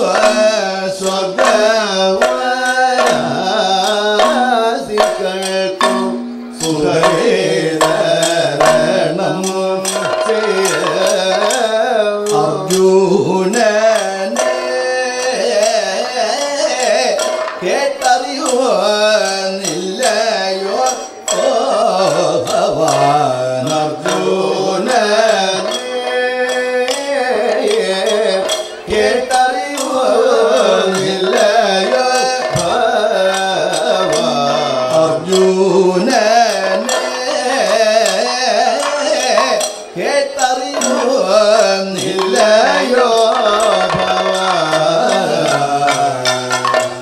Speaker 4: സ്വർഗവാസികൾക്കു സുഖവിതരണം ചെയ്യുക അർജുനനെ കേട്ടറിയുവാനില്ലയോ ഓ ഭവാൻ അർജുനനെ കേട്ടറിയുവാനില്ലയോ ഭവാൻ അർജുനനെ കേട്ടറിയുവാനില്ലയോ ഭവാൻ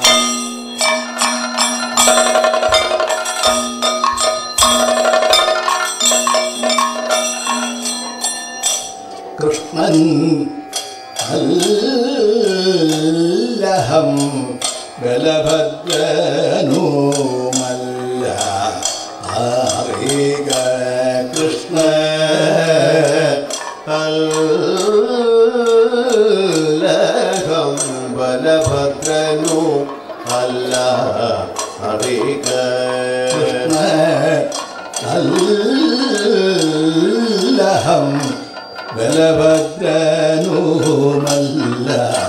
Speaker 4: കൃഷ്ണൻ അല്ലഹം ബലഭദ്രനുമല്ല അറിയുക കൃഷ്ണ അല്ലഹം ബലഭദ്രനു അല്ല അറിയുക കൃഷ്ണ അല്ലഹം ബലഭദ്രനുമല്ല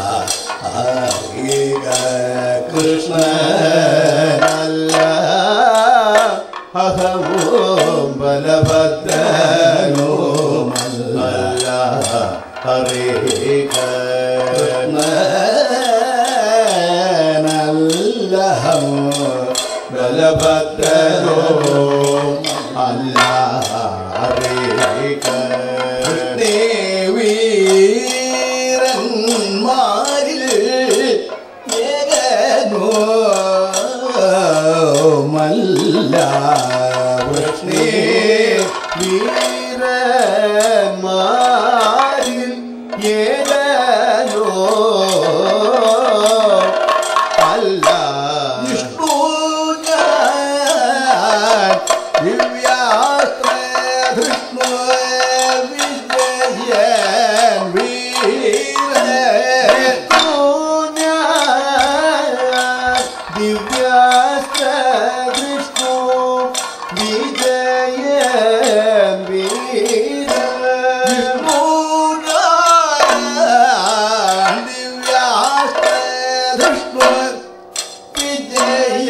Speaker 4: അറിയുക കൃഷ്ണ അഹവും ബലഭദ്രനുമല്ല അറിയുക കൃഷ്ണനല്ലഹം ബലഭദ്രനോ അല്ല അറിയുക വീരൻ അല്ല വൃഷ്ണി വീരന്മാരിൽ ഏതനോ അല്ല വിഷ്ണു ഞാൻ ദിവ്യാസ്ത്ര വിഷ്ണു വിജയൻ വീരൻ ദിവ്യാസ്ത്ര വിഷ്ണു വിജയൻ വീരൻ വിഷ്ണു ദിവ്യാസ്ത്ര വിഷ്ണു വിജയ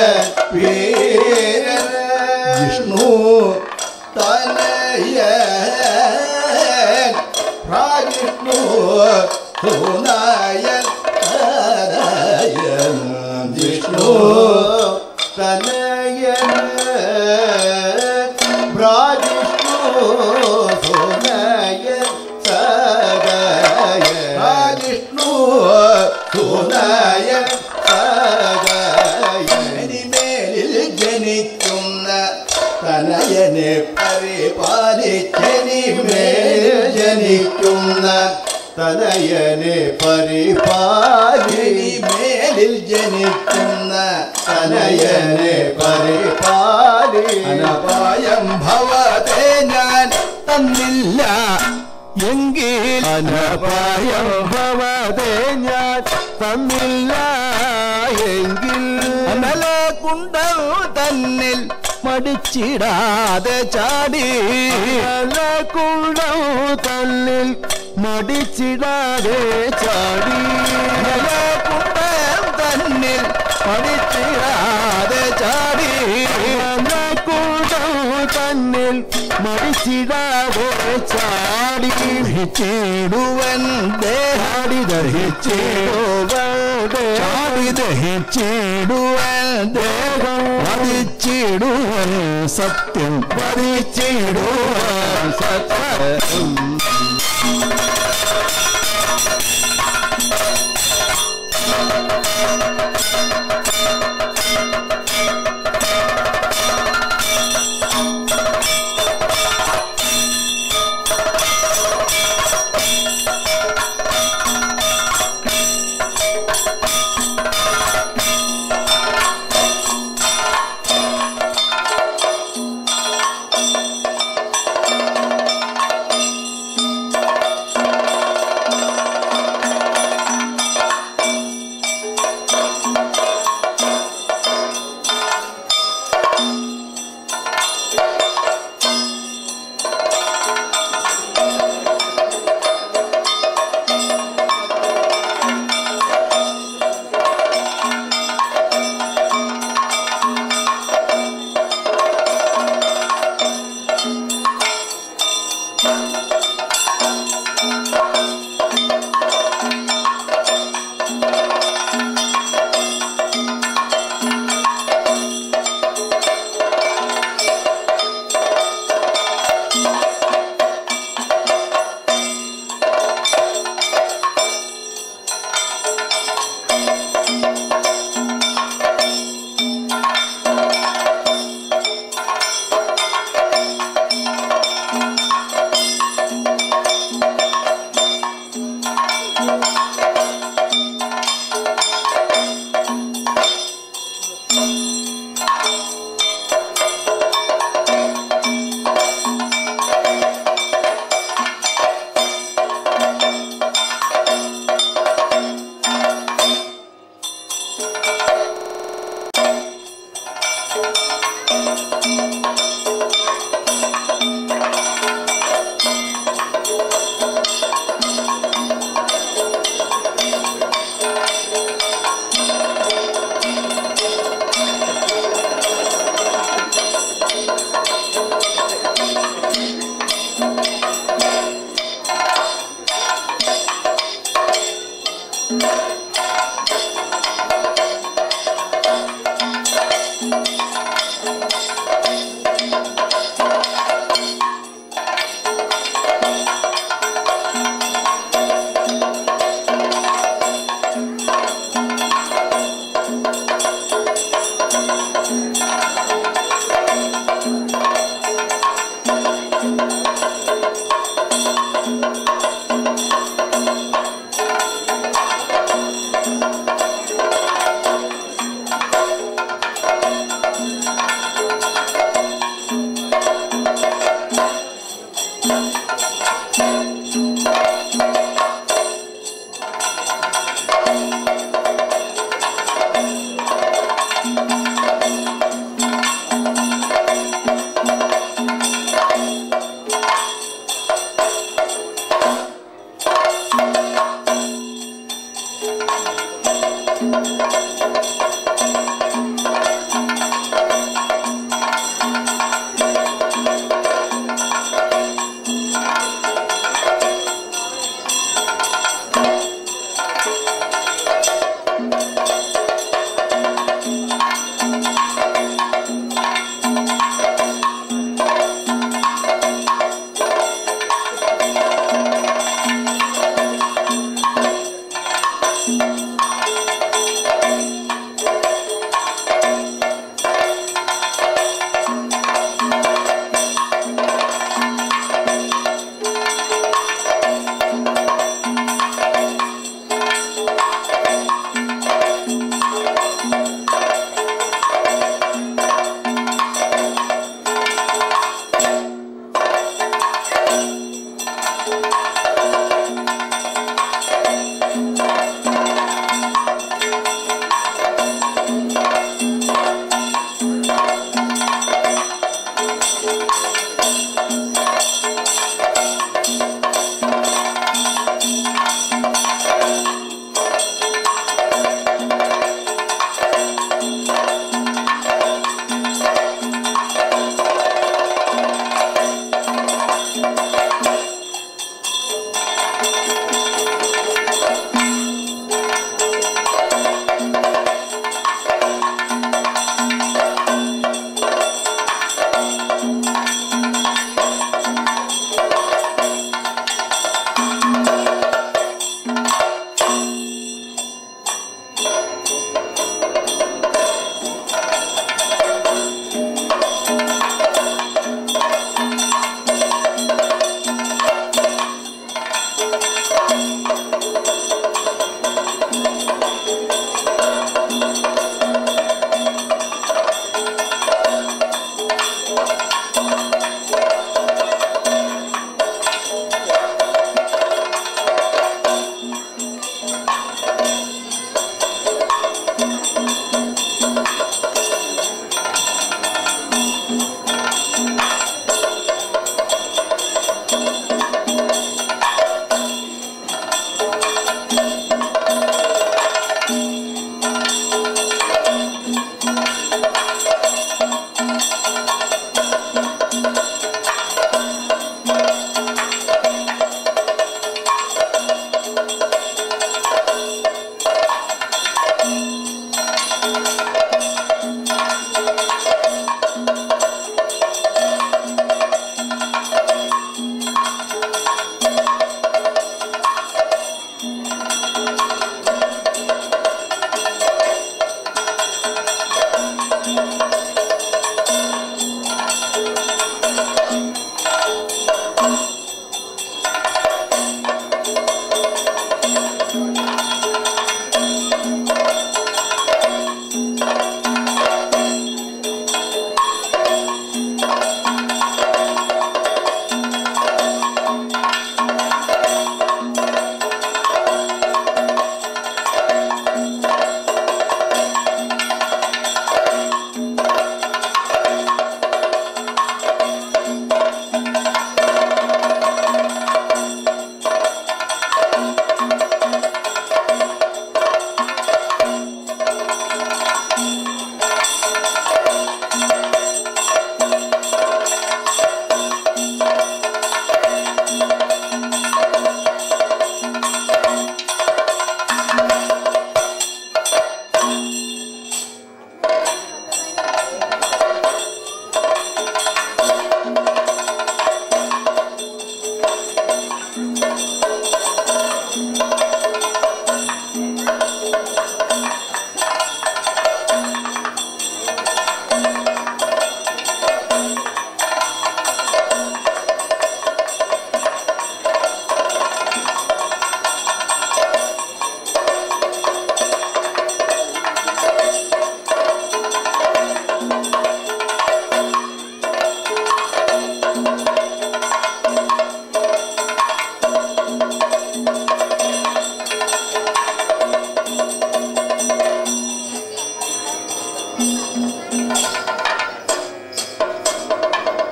Speaker 4: വിഷ്ണു തനയ പ്രാജിഷ്ണു സുനയൻ തനയൻ വിഷ്ണു തനയൻ പ്രാജിഷ്ണു സുനയൻ സദയ പ്രാജിഷ്ണു സുനയൻ സദയമേലിൽ ജനിക്കുന്ന തനയനെ പരിപാലിച്ചനിമേലിൽ ജനിക്കുന്ന തനയനെ പരിപാലിമേലിൽ ജനിക്കുന്ന തനയനെ പരിപാലി അനപായം ഭവത്തെ ഞാൻ തന്നില്ല എങ്കിൽ അനപായം ഭവതെ ഞാൻ തന്നില്ല എങ്കിൽ അനലകുണ്ടം തന്നിൽ മടിച്ചിടാതെ ചാടി അനലകുണ്ടം തന്നിൽ മടിച്ചിടാതെ ചാടി അനലകുണ്ടം തന്നിൽ മടിച്ചിടാതെ ചാടി അനലകുണ്ടം തന്നിൽ മടിച്ചിടാതെ ചാടി ദഹിച്ചിടുവൻ ദേഹാടി ദഹിച്ചിടുവൻ ചാടി ദഹിച്ചിടുവൻ ദേഹം വധിച്ചിടുവൻ സത്യം വധിച്ചിടുവൻ സത്യം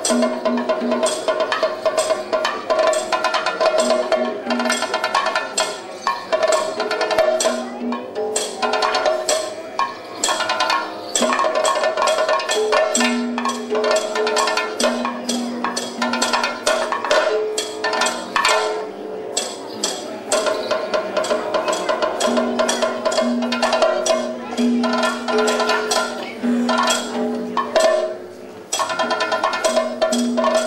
Speaker 3: ും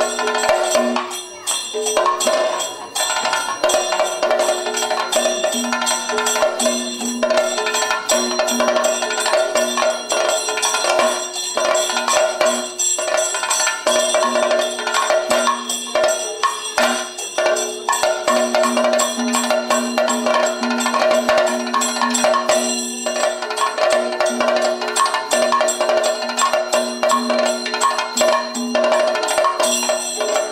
Speaker 3: ും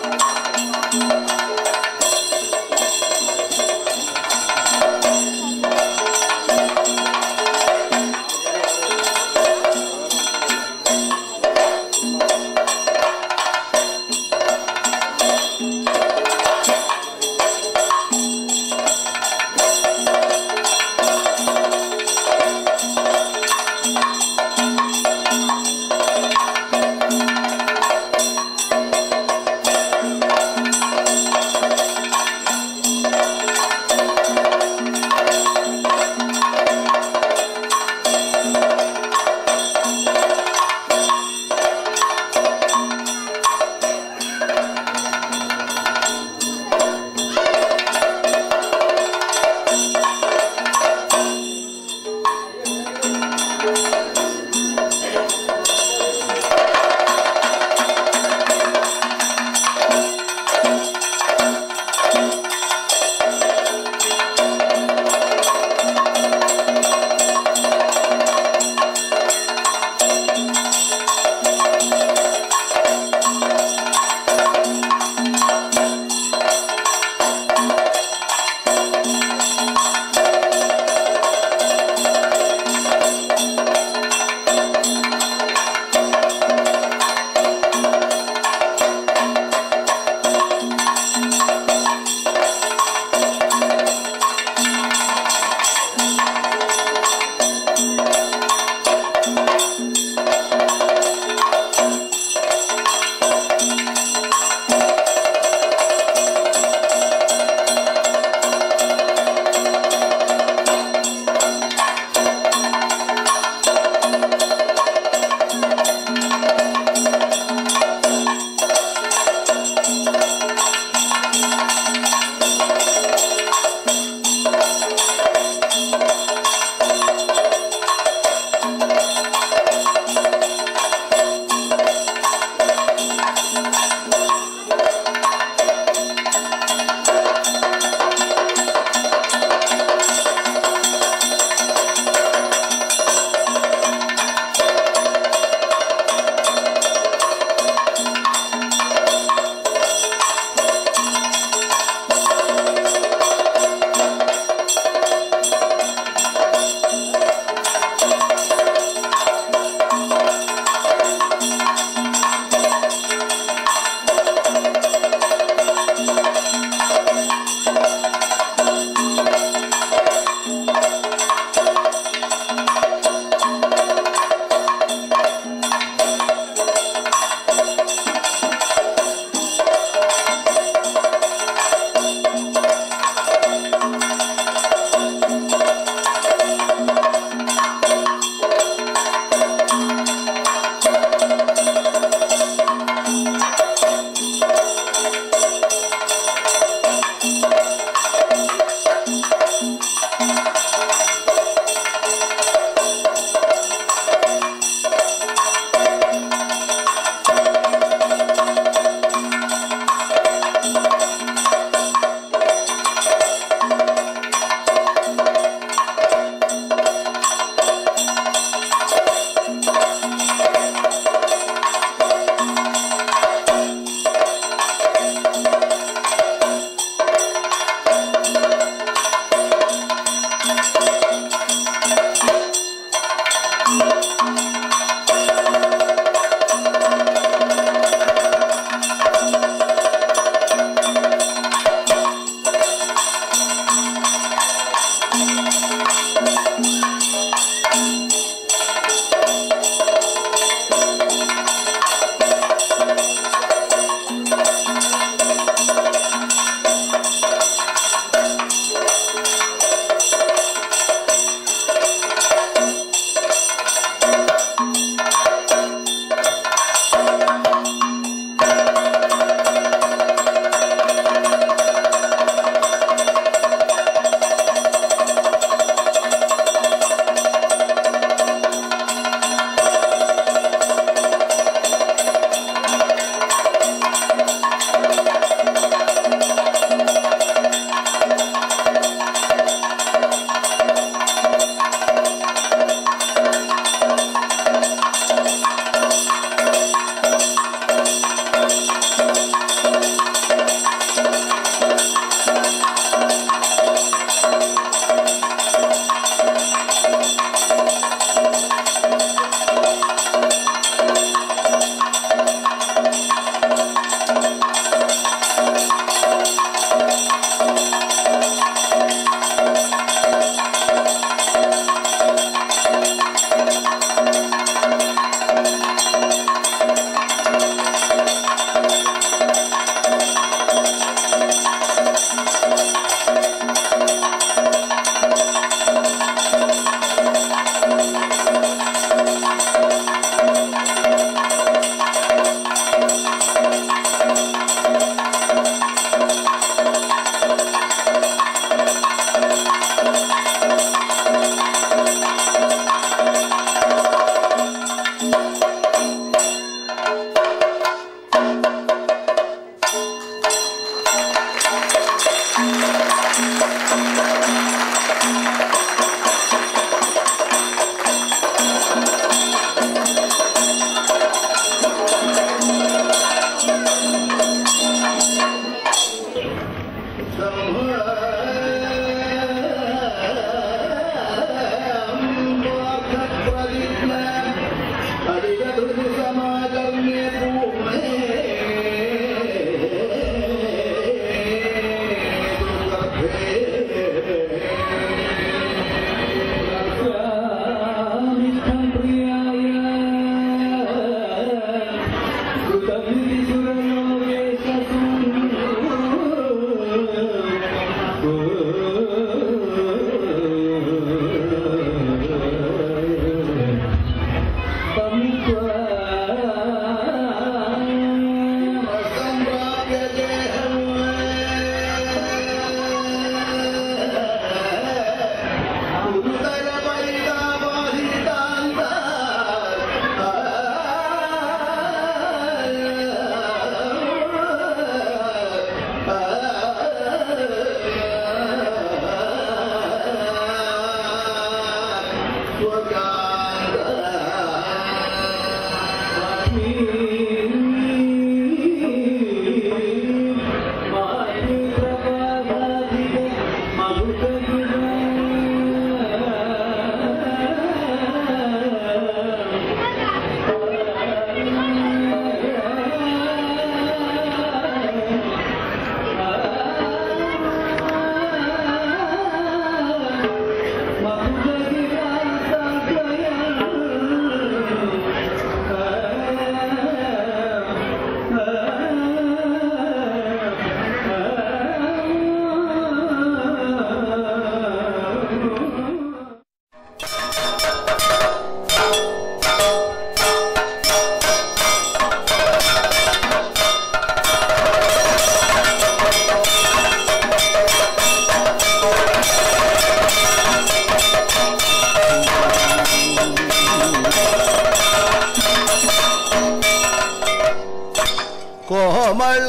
Speaker 3: കോമള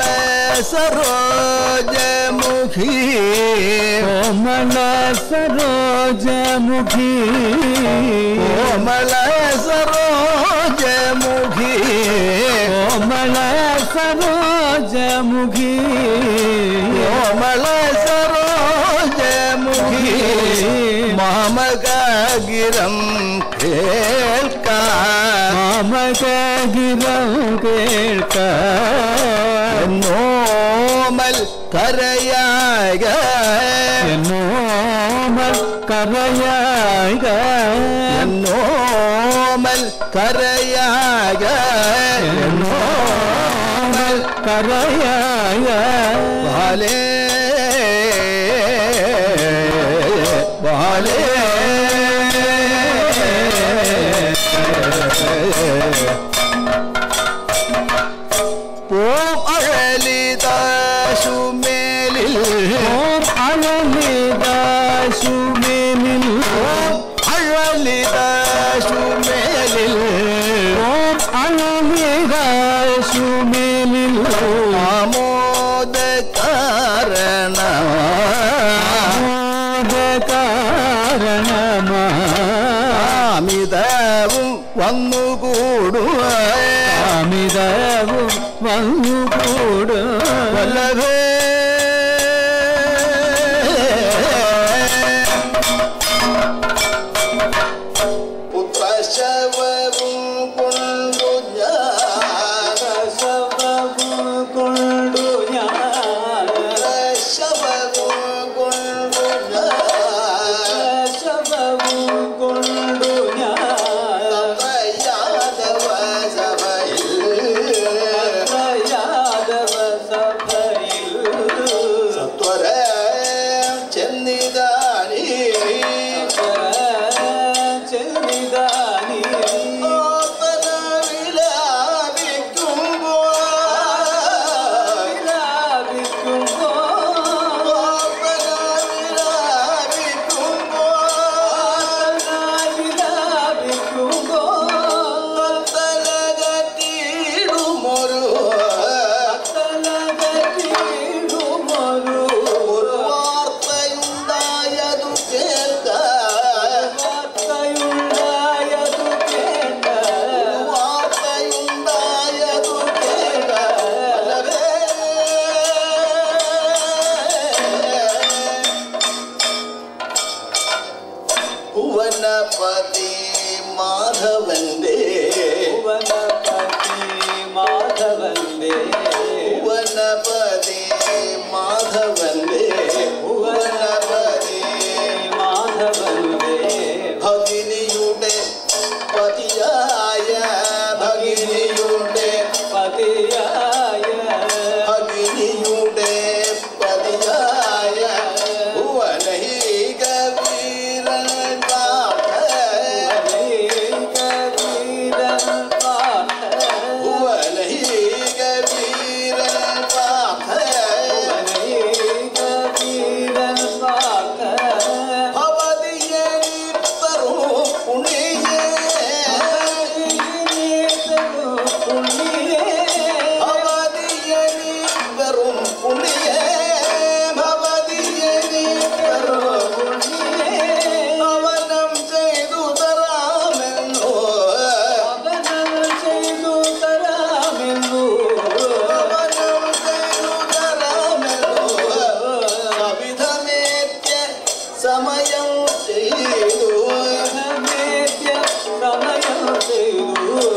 Speaker 3: സരോജമുഖി
Speaker 4: കോമള സരോജമുഖി
Speaker 3: കോമള സരോജമുഖി
Speaker 4: കോമള സരോജമുഖി
Speaker 3: കോമള സരോജമുഖി മാമകാഗിരം കേൾക്കാൻ
Speaker 4: മാമകിരം കേൾക്ക
Speaker 3: നോമൽ കരയായ
Speaker 4: എന്നോമൽ കരയായ
Speaker 3: നോമൽ കരയായ
Speaker 4: എന്നോമൽ കരയായ
Speaker 3: ബാലേ ബാലേ പോം അഴലിതാശുമേലിൽ
Speaker 4: ഓം അഴലിദാശുമേനിൽ
Speaker 3: അഴലിതാശുമേലിൽ
Speaker 4: ഓം അഴലിദാശുമേനിൽ
Speaker 3: ആമോദ കാരണ
Speaker 4: കാരണമാ
Speaker 3: അമിതവും വന്നുകൂടുക
Speaker 4: അമിതവും വന്നുകൂടും
Speaker 3: വല്ലഭേ പുത്രശവവും കൊണ്ടു ഞാൻ
Speaker 4: കൊണ്ടു ഞാൻ
Speaker 3: ശവവും കൊണ്ടു ഞാൻ
Speaker 4: ശവവും കൊണ്ടു ഞാൻ
Speaker 3: യാദവ സഭയിൽ
Speaker 4: യാദവ സഭയിൽ
Speaker 3: സത്വര ചെന്നിതാനീ
Speaker 4: ചെന്നിതാനി
Speaker 3: ഓർത്തന വിലാപിക്കുമ്പോൾ ഓർത്തന വിലാപിക്കുമ്പോൾ തലകറ്റിടുമൊരു ഒരു വാർത്തയുണ്ടായതു കേൾക്കാൻ വാർത്തയുണ്ടായതു ഭുവനപതി മാധവന്റെ ഭുവനപതി മാധവന്റെ ഭുവനപതി ഭഗിനിയുടെ പതിയായ ഭഗിനിയുടെ ഭഗിനിയുടെ പതിയായ ഭുവനൈക വീരൻ ഭുവനൈക വീരൻ ഭവതിയനിത്തറു പുണിയേ ഭവതിയനി വെറും പുണിയേ ഭവതിയനി വെറും അവനം ചെയ്തു തരാമെന്നോ അവനം ചെയ്തു തരാമെന്നോ കവിധമേത്യ സമയം ചെയ്തു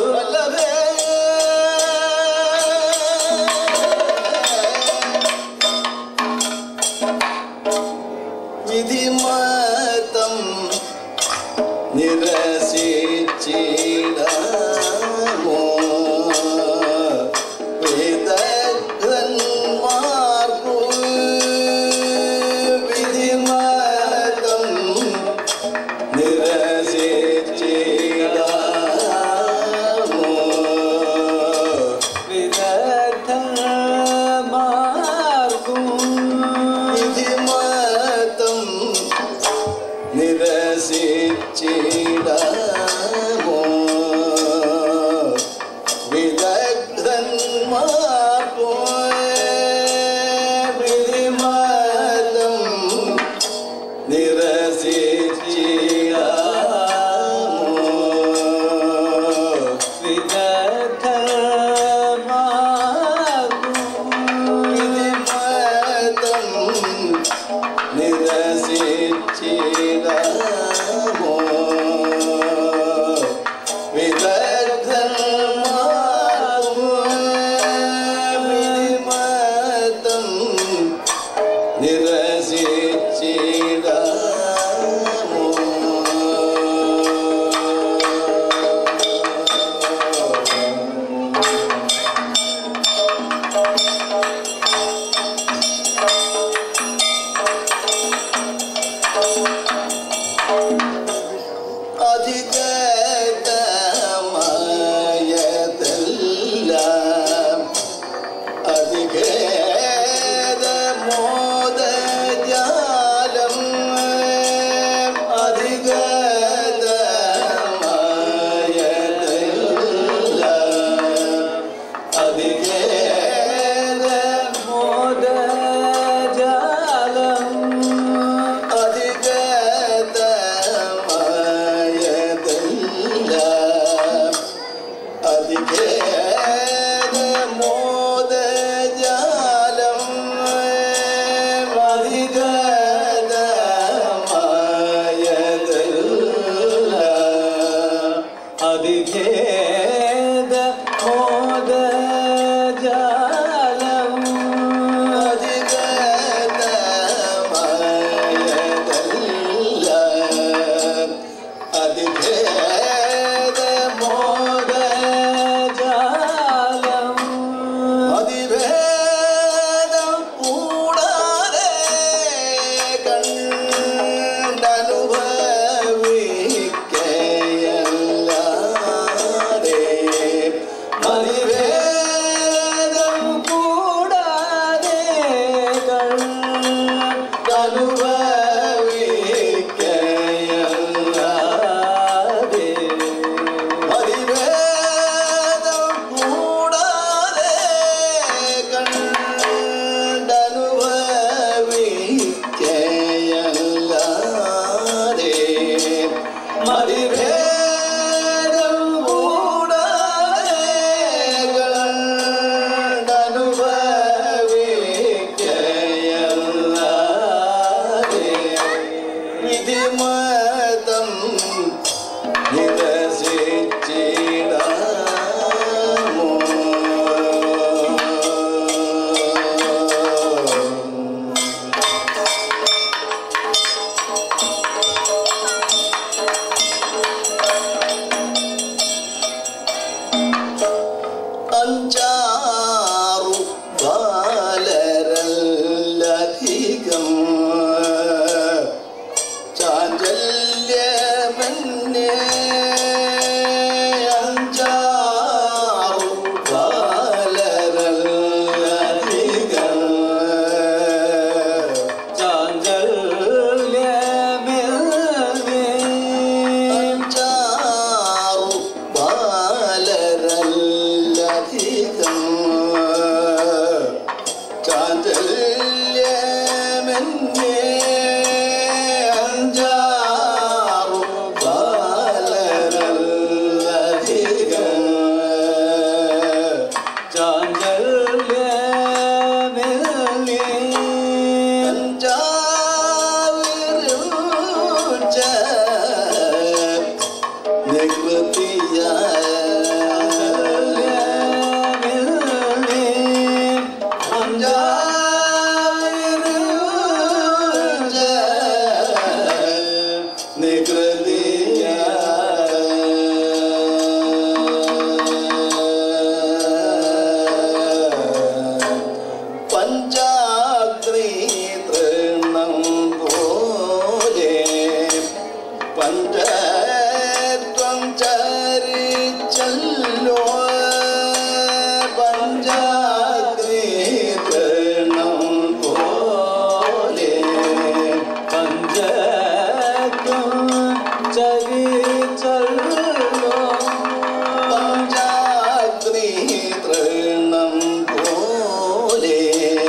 Speaker 3: വല്ലഭേ ചാഞ്ചല്യമെന്നെ അഞ്ചാറു ബാലരല്ലധികം പഞ്ചാഗ്രീ തൃണം പോലെ പഞ്ചത്വം ചരിച്ചല്ലോ പഞ്ചാഗ്രീ തൃണം പോലെ പഞ്ചാഗ്രീ തൃണം പോലെ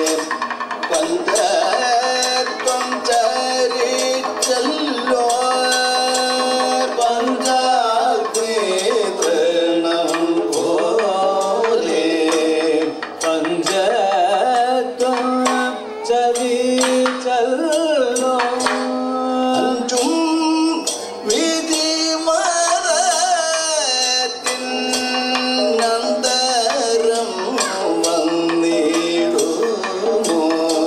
Speaker 3: പഞ്ചത്വം ചരിച്ചല്ലോ പഞ്ചാഗ്രീ തൃണം പോലെ അഞ്ചും വിധിമരത്തിൻ അന്തരം വന്നിടുമോ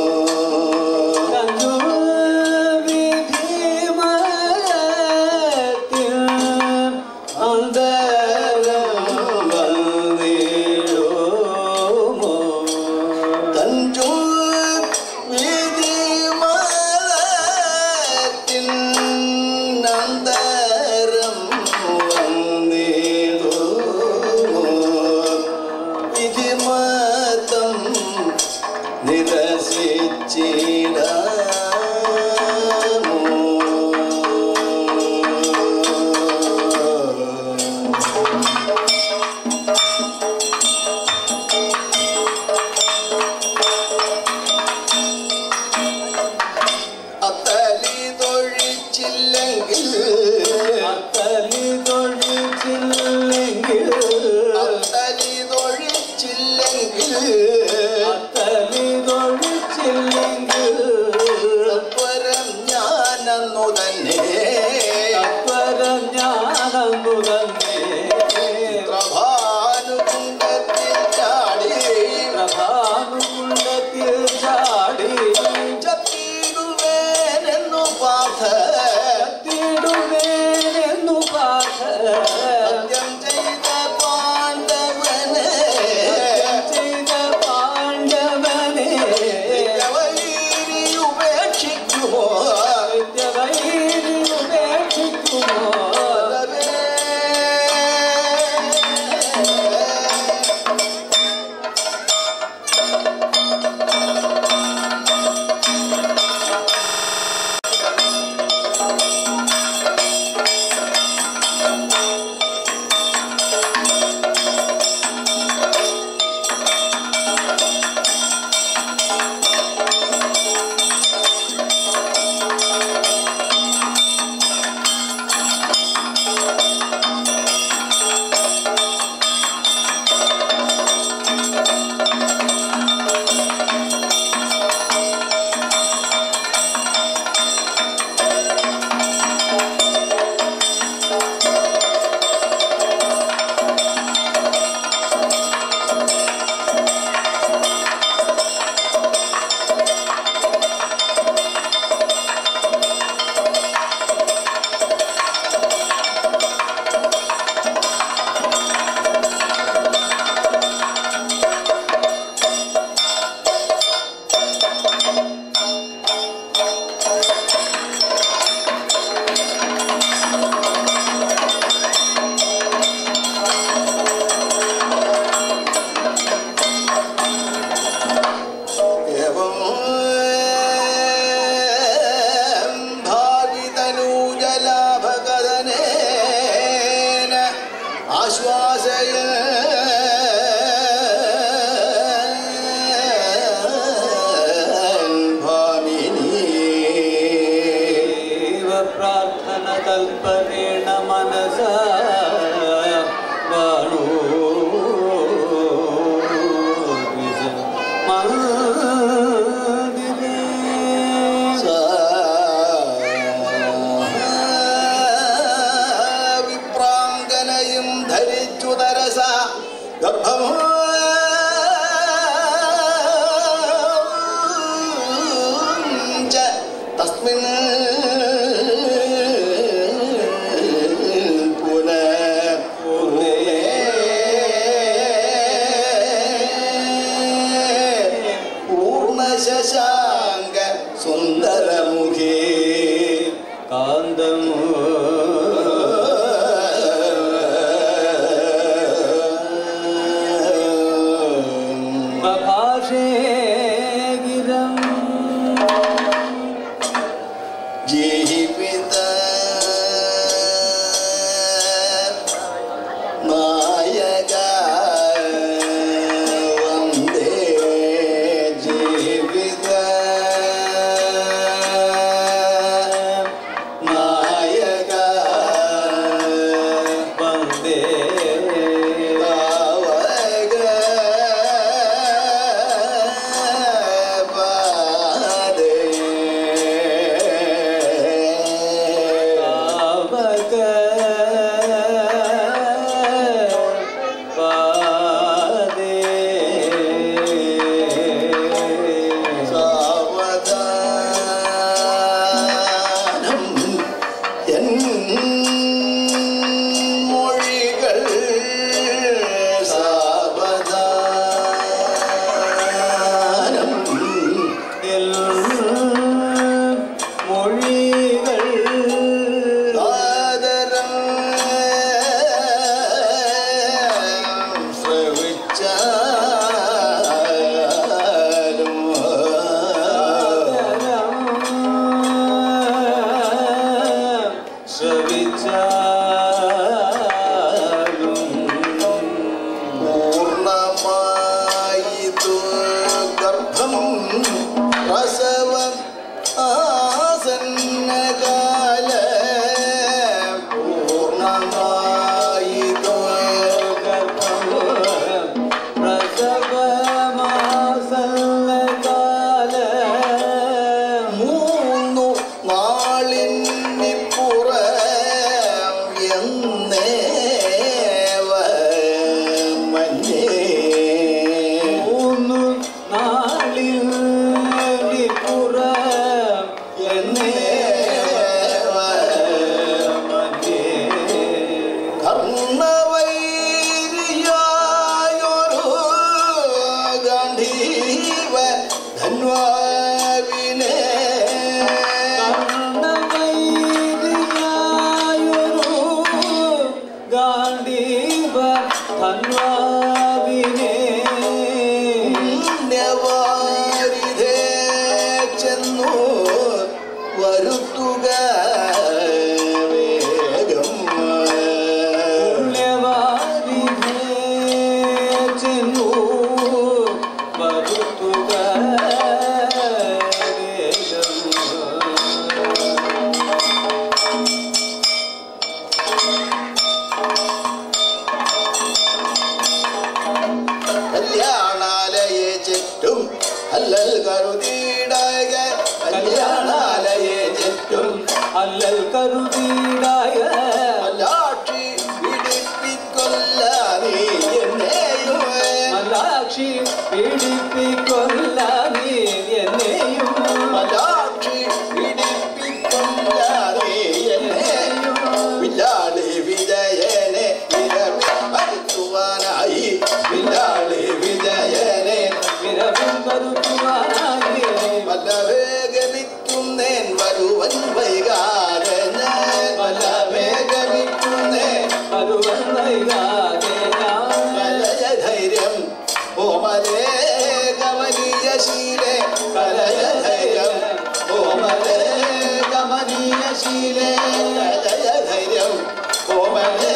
Speaker 3: തഞ്ചും വിധിമരത്തിൻ അന്തരം വന്നിടുമോ വിധിമതം നിരസിച്ചിടാമോ അത്തലി തൊഴിച്ചില്ലെങ്കിൽ അത്തലി തൊഴിച്ചില്ലെങ്കിൽ സത്വരം ഞാനെന്നു തന്നെ പ്രഭാനുകുണ്ടത്തിൽ ചാടി ചത്തിടുവേനെന്നു പാഥ സത്യം ചെയ്ത പാണ്ഡവനെ
Speaker 4: തൽപരേണ മനസ വാണോ
Speaker 3: വിപ്രാങ്കനയും ധരിച്ചു തരസ ഗർഭമോ തസ്മിൻ പൂർണ്ണശശാങ്ക സുന്ദരമുഖേ
Speaker 4: കാന്തമോ ബഭാഷേ ഗിരം
Speaker 3: ജീവിത നായക വന്ദേ ജീവിത നായക
Speaker 4: വന്ദേ
Speaker 3: പാവക പാദേ
Speaker 4: പാവക പാദേ
Speaker 3: സാവധാനം എൻ മൊഴികൾ സാവധാനം
Speaker 4: എൽ മൊഴികൾ
Speaker 3: ആദരം ശ്രവിച്ചാലും
Speaker 4: ശ്രവിച്ചാലും
Speaker 3: പൂർണ്ണമായിതു ഗർഭം പ്രസവം ആസന്നകാല പൂർണ്ണമായിതു മൂന്നു നാളിന്നിപ്പുറ എന്നേവ മഞ്ഞേ കർണവൈരിയായൊരു ഗാന്ധീവ ധന്വാവിനെ
Speaker 4: ഗാന്ധീവ ധന്വാവിനെ
Speaker 3: പുണ്യവാരിധേ ചെന്നു വരുത്തുക വേഗം
Speaker 4: പുണ്യവാരിധേ ചെന്നു വരുത്തുക
Speaker 3: കല്യാണാലയെ ചുറ്റും അല്ലൽ കരുതിയിടക കല്യാണാലയെ ചുറ്റും
Speaker 4: അല്ലൽ കരുതിയിടായ
Speaker 3: മലാക്ഷി പിടിപ്പിക്കൊല്ല നീ എന്നെയും
Speaker 4: മലാക്ഷി പീഡിപ്പിക്കൊല്ല നീ എന്നെയും
Speaker 3: മലാക്ഷി പിടിപ്പിക്കൊല്ല നീ എന്നെയും വില്ലാളി വിജയനെ വരുത്തുവാനായി വില്ലാളി വിജയനെ
Speaker 4: വിരവും വരുത്തുവാനായി
Speaker 3: വല്ല വേഗമിക്കുന്നേൻ വരുവൻ വൈകാതെ ഞാൻ വല്ല വേഗമിക്കുന്നേൻ
Speaker 4: വരുവൻ വൈകാതെ ഞാൻ
Speaker 3: കലയ ധൈര്യം ഓമലേ കമനീയ ശീലേ കലയ ധൈര്യം ഓമലേ കമനീയ ശീലേ കലയ ധൈര്യം ഓമലേ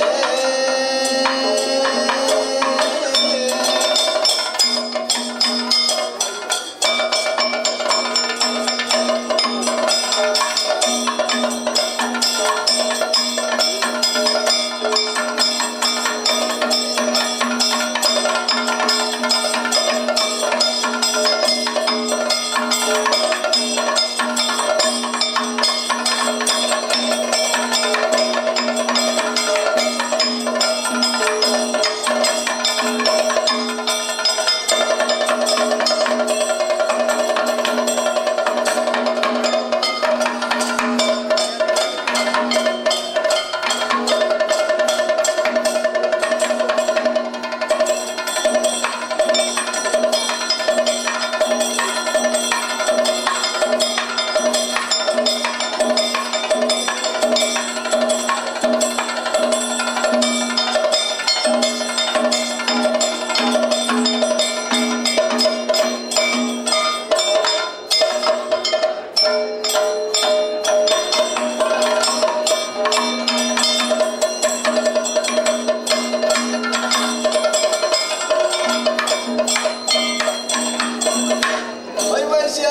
Speaker 3: ദേവസ്യ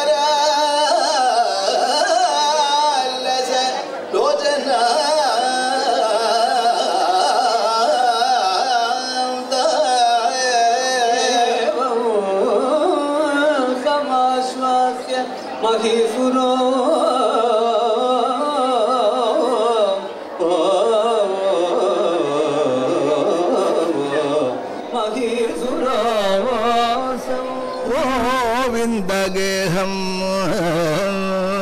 Speaker 3: ഭാരാലസ ലോചന
Speaker 4: समाश्वास्य महिषुरो महिषुरो
Speaker 2: ഗോവിന്ദഗേഹം